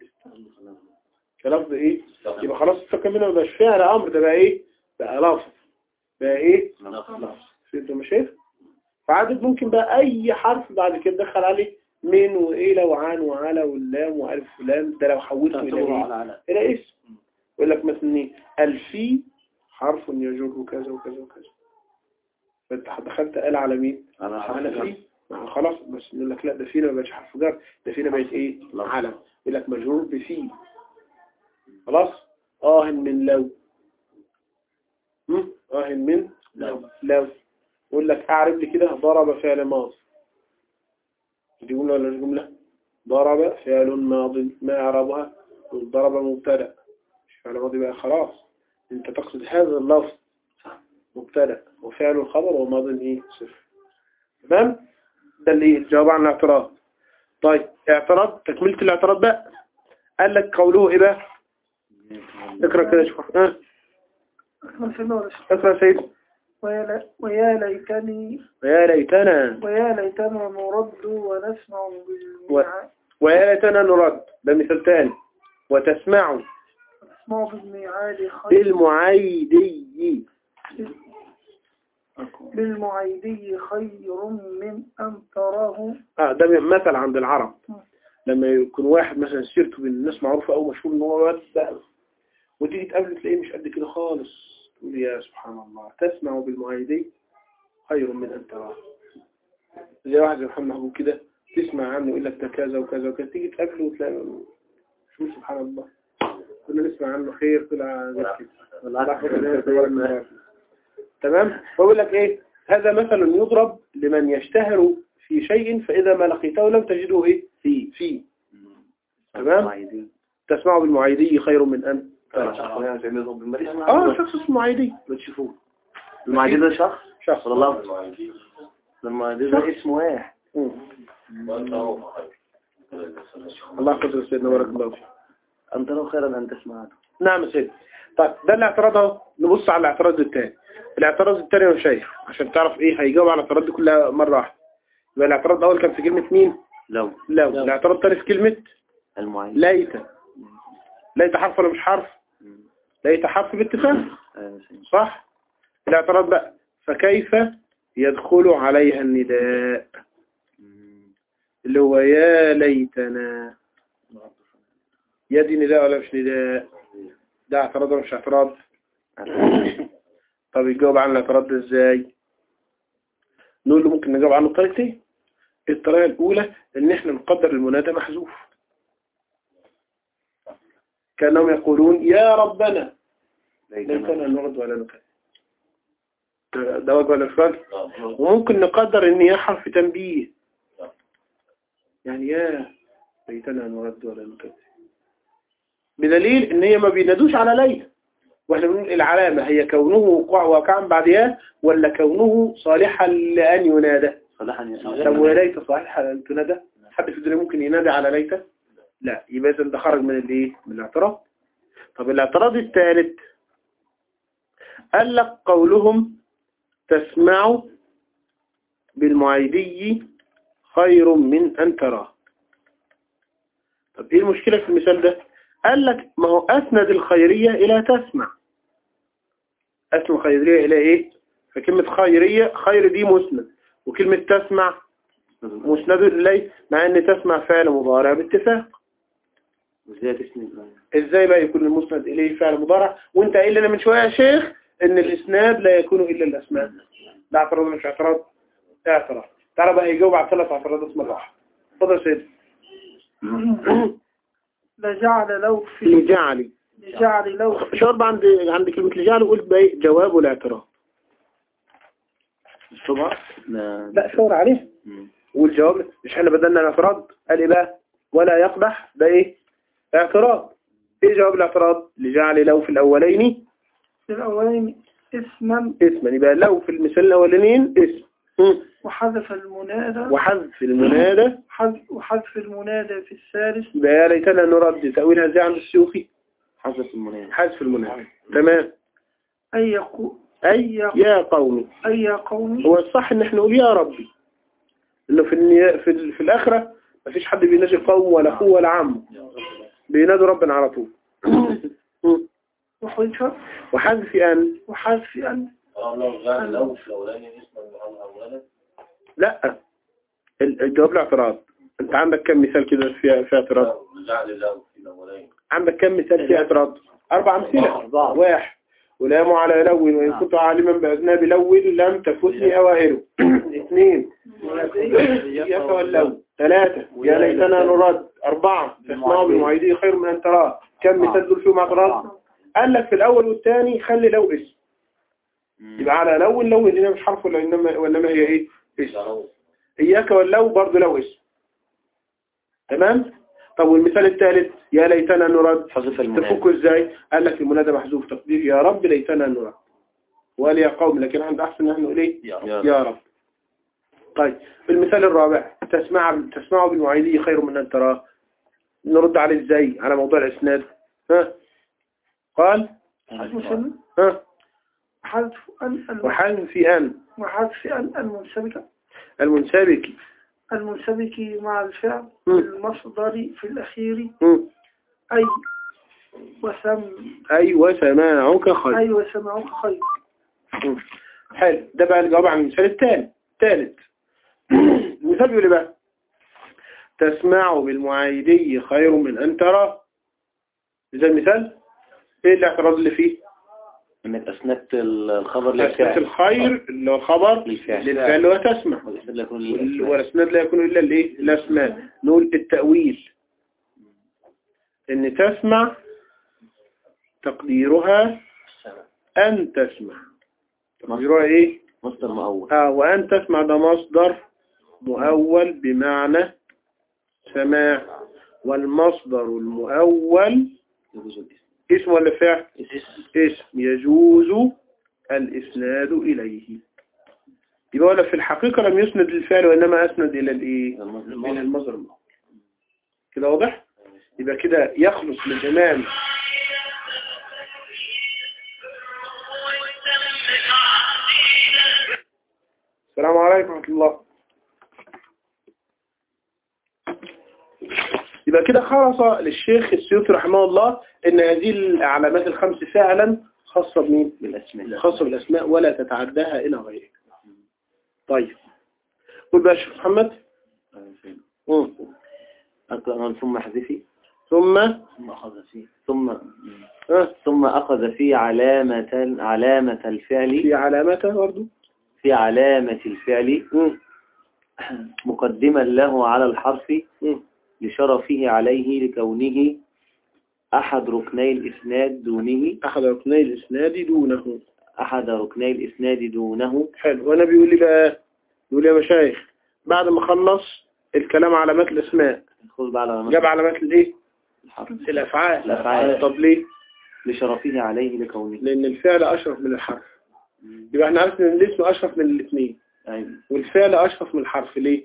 كلفظ ايه يبقى خلاص استقم منه مبقاش فعل امر ده بقى ايه بقى لفظ بقى ايه لفظ انت مش شايف فعادت ممكن بقى اي حرف بعد كده دخل عليه من والى وعن وعلى واللام والف ولام ده لو حولته الى تعتبر ايه على على الى اسم يقول لك مثلا ايه الفي حرف يجر كذا وكذا وكذا فانت دخلت قال على مين على حرف على جر. في مع خلاص بس نقول لك لا ده فينا ما بقاش حرف جر ده فينا بقت ايه علم يقول لك مجرور بفي خلاص اه من لو هم؟ اه من لو. لو يقول لك اعرف لي كده ضرب فعل ماضي دي جملة ولا مش جملة ضرب فعل ماض ما اعربها ضرب مبتدا مش فعل ماضي بقى خلاص انت تقصد هذا اللفظ مبتدا وفعل الخبر وماض ايه صفر تمام ده اللي الجواب عن الاعتراض طيب اعتراض تكملة الاعتراض بقى قال لك قوله ايه بقى اقرا كده شوف ها أكمل في النور اقرا يا سيدي ويا ل- ويا ليتني ويا ليتنا ويا ليتنا نرد ونسمع بالميعاد ويا ليتنا نرد ده مثال تاني وتسمع نسمع بالميعاد خير بالمعيدي بالمعيدي خير من أن تراه اه ده مثل عند العرب لما يكون واحد مثلا سيرته بين الناس معروفة أو مشهور إن هو واد بقى وتيجي تقابله تلاقيه مش قد كده خالص تقول يا سبحان الله تسمع بالمعيدي خير من أن تراه زي واحد زي محمد محبوب كده تسمع عنه يقول لك ده كذا وكذا وكذا تيجي تقابله وتلاقي شو سبحان الله كنا نسمع عنه خير طلع غير كده الله يحفظه تبارك الله. تمام فأقول لك إيه هذا مثل يضرب لمن يشتهر في شيء فإذا ما لقيته لم تجده إيه فيه فيه تمام تسمع بالمعيدي خير من أن أنا شخص يعني زي نظام بالمريض آه شخص اسمه معيدي بتشوفوه المعدي ده شخص شخص صلى الله عليه وسلم لما ده ده اسم واحد مم. وأنت هو خير. الله يحفظه سيدنا بارك الله فيك أنت لو خيرا أن تسمعه نعم يا سيدي طيب ده الاعتراض اهو نبص على الاعتراض الثاني الاعتراض الثاني يا شيخ عشان تعرف ايه هيجاوب على الاعتراض دي كلها مرة واحدة يبقى الاعتراض الاول كان في كلمة مين لو لو الاعتراض الثاني في كلمة المعين ليت ليت حرف ولا مش حرف ليت حرف باتفاق صح الاعتراض بقى فكيف يدخل عليها النداء اللي هو يا ليتنا يا دي نداء ولا مش نداء ده اعتراض ولا مش اعتراض طب يجاوب عن الاعتراض ده ازاي نقول له ممكن نجاوب عنه بطريقتين الطريقة الأولى إن إحنا نقدر المنادى محذوف كأنهم يقولون يا ربنا ليتنا نرد ولا نكذب ده وجه ولا مش وجه؟ وممكن نقدر إن هي حرف تنبيه يعني يا ليتنا نرد ولا نكذب بدليل إن هي ما بينادوش على ليلى واحنا بنقول العلامة هي كونه وقوع واقعا بعد يا ولا كونه صالحا لأن ينادى صلاحا طب وليت صالحا لأن تنادى حد في الدنيا ممكن ينادى على ليت لا يبقى إذا ده خرج من الايه من الاعتراض طب الاعتراض الثالث قال لك قولهم تسمع بالمعيدي خير من أن تراه طب ايه المشكلة في المثال ده قال لك ما هو أسند الخيرية إلى تسمع أسند الخيرية إلى إيه فكلمة خيرية خير دي مسند وكلمة تسمع مسند إليه مع أن تسمع فعل مضارع باتفاق ازاي تسند إزاي بقى يكون المسند إليه فعل مضارع وانت قايل لنا من شوية يا شيخ أن الإسناد لا يكون إلا الأسماء ده اعتراض ولا مش اعتراض ده اعتراض تعالى بقى يجاوب على ثلاث اعتراضات مرة واحدة اتفضل يا سيدي لجعل لو في لجعلي لجعل لو في شرب عند عند كلمة لجعل وقلت بقى إيه؟ جواب الاعتراض طبعا لا شاور عليه والجواب مش احنا بدلنا الاعتراض قال ايه بقى ولا يقبح ده ايه اعتراض ايه جواب الاعتراض لجعل لو في الاولين في الأولين اسما اسما يبقى لو في المثال الاولانيين اسم مم. وحذف المنادى وحذف المنادى حذف وحذف المنادى في الثالث يبقى يا ليتنا نرد تأويلها ازاي عند السيوطي حذف المنادى حذف المنادى تمام أي يقو اي يا قومي أي يا قومي هو الصح ان احنا نقول يا ربي انه في النيا... في, ال... في الاخره مفيش حد بينادي قوم ولا اخوه ولا عم بينادوا ربنا على طول وحذف وحذف ان وحذف أن اه لو جعل لو في الأولاني اسما أو ولد لا ال- الجواب الاعتراض انت عندك كم مثال كده في في اعتراض جعل لو في الأولاني عندك كم مثال في اعتراض اربع امثله أربعة. واحد ولام على لو وان كنت عالما باذناب لو لم تفوتني اوائله اثنين يتولوا ثلاثة يا ليتنا نرد أربعة تسمعوا بالمعيدين خير من أن تراه كم مثال دول فيهم اعتراض قال لك في الأول والثاني خلي لو اسم يبقى على لو لو هنا مش حرف ولا إنما وإنما هي إيه اسم لو إياك واللو برضه لو اسم تمام طب والمثال الثالث يا ليتنا نرد حذف المنادى تفكه ازاي قال لك المنادى محذوف تقدير يا رب ليتنا نرد وقال يا قوم لكن عند احسن ان احنا نقول ايه يا رب طيب في المثال الرابع تسمع تسمعوا بالمعيدي خير من ان تراه نرد عليه ازاي على موضوع الاسناد ها قال مسلم ها حذف أن الم- وحذف أن وحذف أن المنسبكة المنسبك المنسبك مع الفعل مم. المصدر في الأخير مم. أي وسم أي وسماعك خير أي وسمعك خير مم. حلو ده بقى الجواب عن المثال الثاني الثالث المثال بيقول إيه بقى تسمع بالمعايدي خير من أن ترى ده المثال ايه الاعتراض اللي فيه انك اسندت الخبر تسمية للفعل الخير اللي هو الخبر للفعل. للفعل وتسمع والاسناد لا يكون وال- للأسماء. والاسناد لا يكون الا الايه الاسماء نقول التأويل ان تسمع تقديرها ان تسمع تقديرها ايه مصدر مؤول اه وان تسمع ده مصدر مؤول بمعنى سماع والمصدر المؤول يجوز الاسم اسم ولا فعل اسم يجوز الاسناد اليه يبقى ولا في الحقيقة لم يسند للفعل وإنما أسند إلى الإيه؟ إلى المصدر المؤول كده واضح؟ يبقى كده يخلص للإمام السلام عليكم ورحمة الله يبقى كده خلص للشيخ السيوطي رحمه الله ان هذه العلامات الخمس فعلا خاصة بمين؟ بالاسماء خاصة بالأسماء ولا تتعداها إلى غيره طيب قل بقى يا شيخ محمد مم. أقرأ ثم حذفي ثم ثم أخذ فيه ثم آه، ثم أخذ في علامة علامة الفعل في علامته برضه في علامة الفعل مم. مقدما له على الحرف مم. لشرفه عليه لكونه أحد ركني الإسناد دونه أحد ركني الإسناد دونه أحد ركني الإسناد دونه حلو وأنا بيقول لي بقى يقول لي يا مشايخ بعد ما خلص الكلام علامات الأسماء خذ بقى على جاب علامات الإيه؟ الحرف الأفعال الأفعال. طب ليه؟ لشرفه عليه لكونه لأن الفعل أشرف من الحرف يبقى احنا عرفنا إن الاسم أشرف من الاثنين أيوة. والفعل أشرف من الحرف ليه؟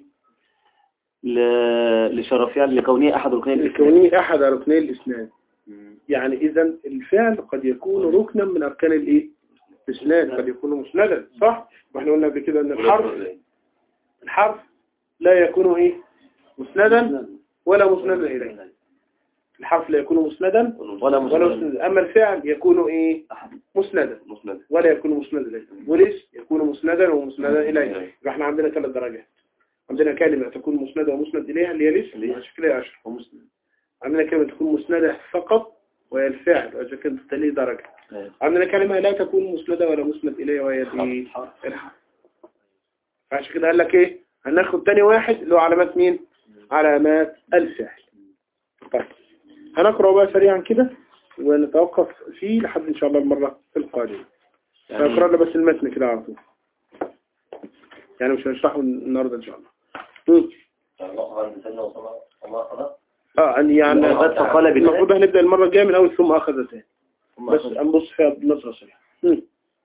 ل- لشرفه لكونه أحد ركني الإسناد لكونه أحد ركني الإسناد مم. يعني إذا الفعل قد يكون ركنا من أركان الإيه؟ الإسناد قد يكون مسندا صح؟ واحنا قلنا قبل كده أن الحرف الحرف لا يكون إيه؟ مسندا ولا مسندا إليه الحرف لا يكون مسندا ولا ولا مسلم مسندا أما الفعل يكون إيه؟ مسندا مسند ولا يكون مسندا إليه والاسم يكون مسندا ومسندا إليه يبقى احنا عندنا ثلاث درجات عندنا كلمة تكون مسندة ومسند إليها اللي هي الاسم عشان كده هي أشهر ومسلم عندنا كلمة تكون مسندة فقط وهي الفعل وإذا كانت تليه درجة أيوة. عندنا كلمة لا تكون مسندة ولا مسند إليها وهي دي الحرف فعشان كده قال لك إيه هناخد تاني واحد اللي هو علامات مين علامات الفعل طيب هنقرأ بقى سريعا كده ونتوقف فيه لحد إن شاء الله المرة القادمة هنقرأ لنا بس المتن كده على طول يعني مش هنشرحه النهاردة إن شاء الله مم. عند سنة وصلاة وما أخذ اه أن يعني وقد فقال بالله. المفروض هنبدأ المرة الجاية من أول ثم أخذ تاني ثم بس أخذ- أنبص فيها بنظرة سريعة مم.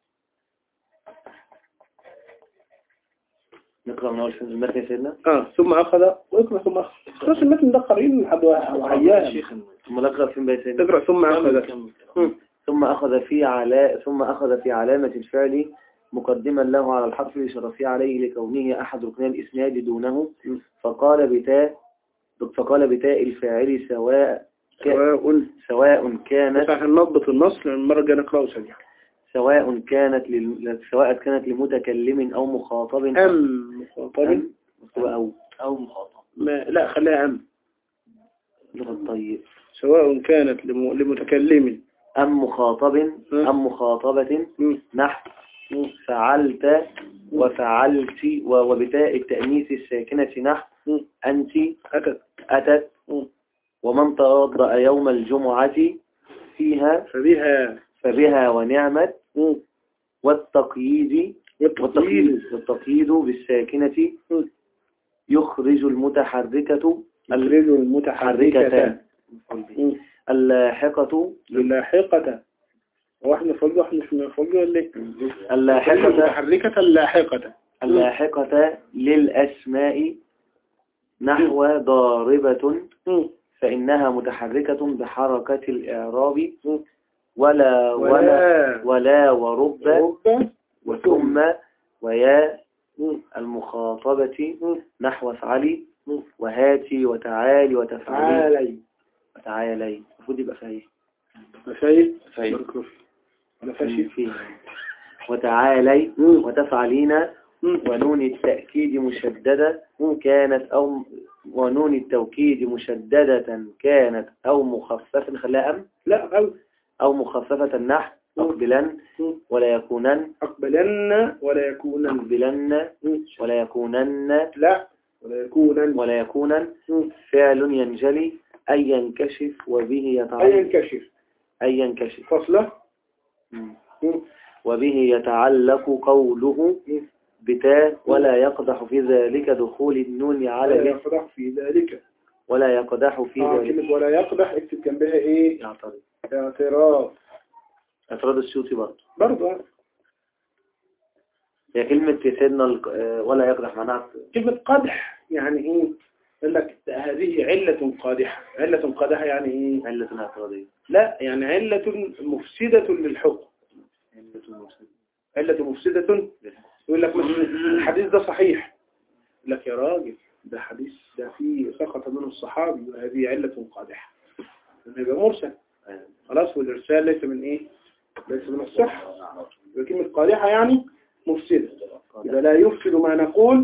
نقرأ من أول فيلم المتن يا سيدنا اه ثم أخذ واقرأ ثم أخذ خلاص المتن ده قريب لحد وحياه ثم نقرأ فيلم بقى يا سيدنا تقرأ ثم أخذ مم. ثم أخذ في علا ثم أخذ في علامة الفعل مقدما له على الحرف لشرفه عليه لكونه أحد ركني الإسناد دونه م. فقال بتاء فقال بتاء الفاعل سواء ك- سواء سواء بس كانت عشان نضبط النص لأن المرة الجاية نقرأه سريعا سواء كانت لل... سواء كانت لمتكلم أو مخاطب أم مخاطب أم مكتوبة أو أو مخاطب ما لا خليها أم لغة طيب سواء كانت لم- لمتكلم أم مخاطب م. أم مخاطبة مم. نحو مم. فعلت وفعلت و- وبتاء التأنيث الساكنة نحو مم. أنت أتت أتت مم. ومن توضأ يوم الجمعة فيها فبها فبها ونعمت مم. والتقييد والتقييد والتقييد, والتقييد بالساكنة مم. يخرج المتحركة يخرج المتحركة مم. اللاحقة اللاحقة واحنا فوق واحنا مش من فوق ولا ايه اللاحقة المتحركة اللاحقة اللاحقة للأسماء نحو ضاربة مم. فإنها متحركة بحركة الإعراب مم. ولا ولا ولا ولا ورب رب وثم ويا المخاطبة نحو افعلي وهاتي وتعالي وتفعلي تعالي وتعالي المفروض يبقى فيها ايه؟ مفايد فايد مركوف ولا فاشي فيه وتعالي مم. وتفعلين مم. ونون التأكيد مشددة كانت أو ونون التوكيد مشددة كانت أو مخففة خلاها أم لا أو أو مخففة النحو أقبلن مم. ولا يكونن أقبلن ولا يكونن أقبلن مم. ولا يكونن لا ولا يكونن ولا يكونن مم. فعل ينجلي أي ينكشف وبه أي يتعلق ينكشف أي ينكشف فصلة مم. مم. وبه يتعلق قوله مم. بتاء ولا يقدح في ذلك دخول النون على ولا الاسم يقدح في ذلك ولا يقدح في آه ذلك كلمة ولا يقدح اكتب جنبها ايه يعترض اعتراض اعتراض السيوطي برضه برضه هي كلمة سيدنا الق- آه، ولا يقدح معناها كلمة قدح يعني ايه يقول لك هذه علة قادحة علة قادحة يعني ايه علة اعتراضية لا يعني علة مفسدة للحكم علة مفسدة. علة مفسدة يقول لك مثلا الحديث ده صحيح يقول لك يا راجل ده حديث ده فيه سقط منه الصحابي وهذه علة قادحة لأنه يبقى مرسل آه. خلاص والإرسال ليس من إيه ليس من الصحة يبقى كلمة قادحة يعني مفسدة إذا لا يفسد ما نقول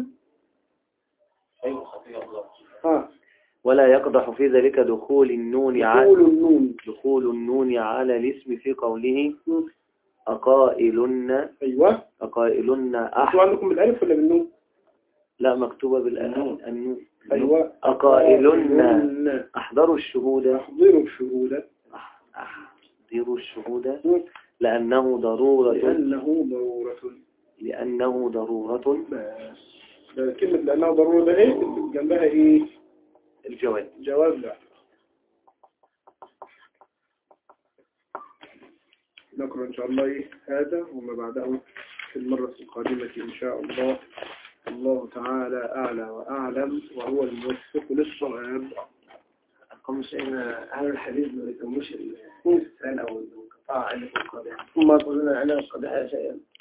ها ولا يقدح في ذلك دخول النون على يقول النون دخول النون على الاسم في قوله أقائلن أيوة أقائلن أنتوا أح عندكم بالألف ولا بالنون لا مكتوبة بالأنون النون أيوة أقائلن أقائلن. أحضروا الشهود أحضروا الشهود أح- أحضروا الشهود لأنه ضرورة لأنه ضرورة لأنه ضرورة بس كلمة لأنه ضرورة ده إيه جنبها إيه الجواب جواب لا نقرأ إن شاء الله إيه هذا وما بعده في المرة القادمة إن شاء الله الله تعالى أعلى وأعلم وهو الموفق للصواب خمس أهل الحديث ما يسموش الإنسان أو الانقطاع عن القضاء ثم يقولون أنا القضاء شيئا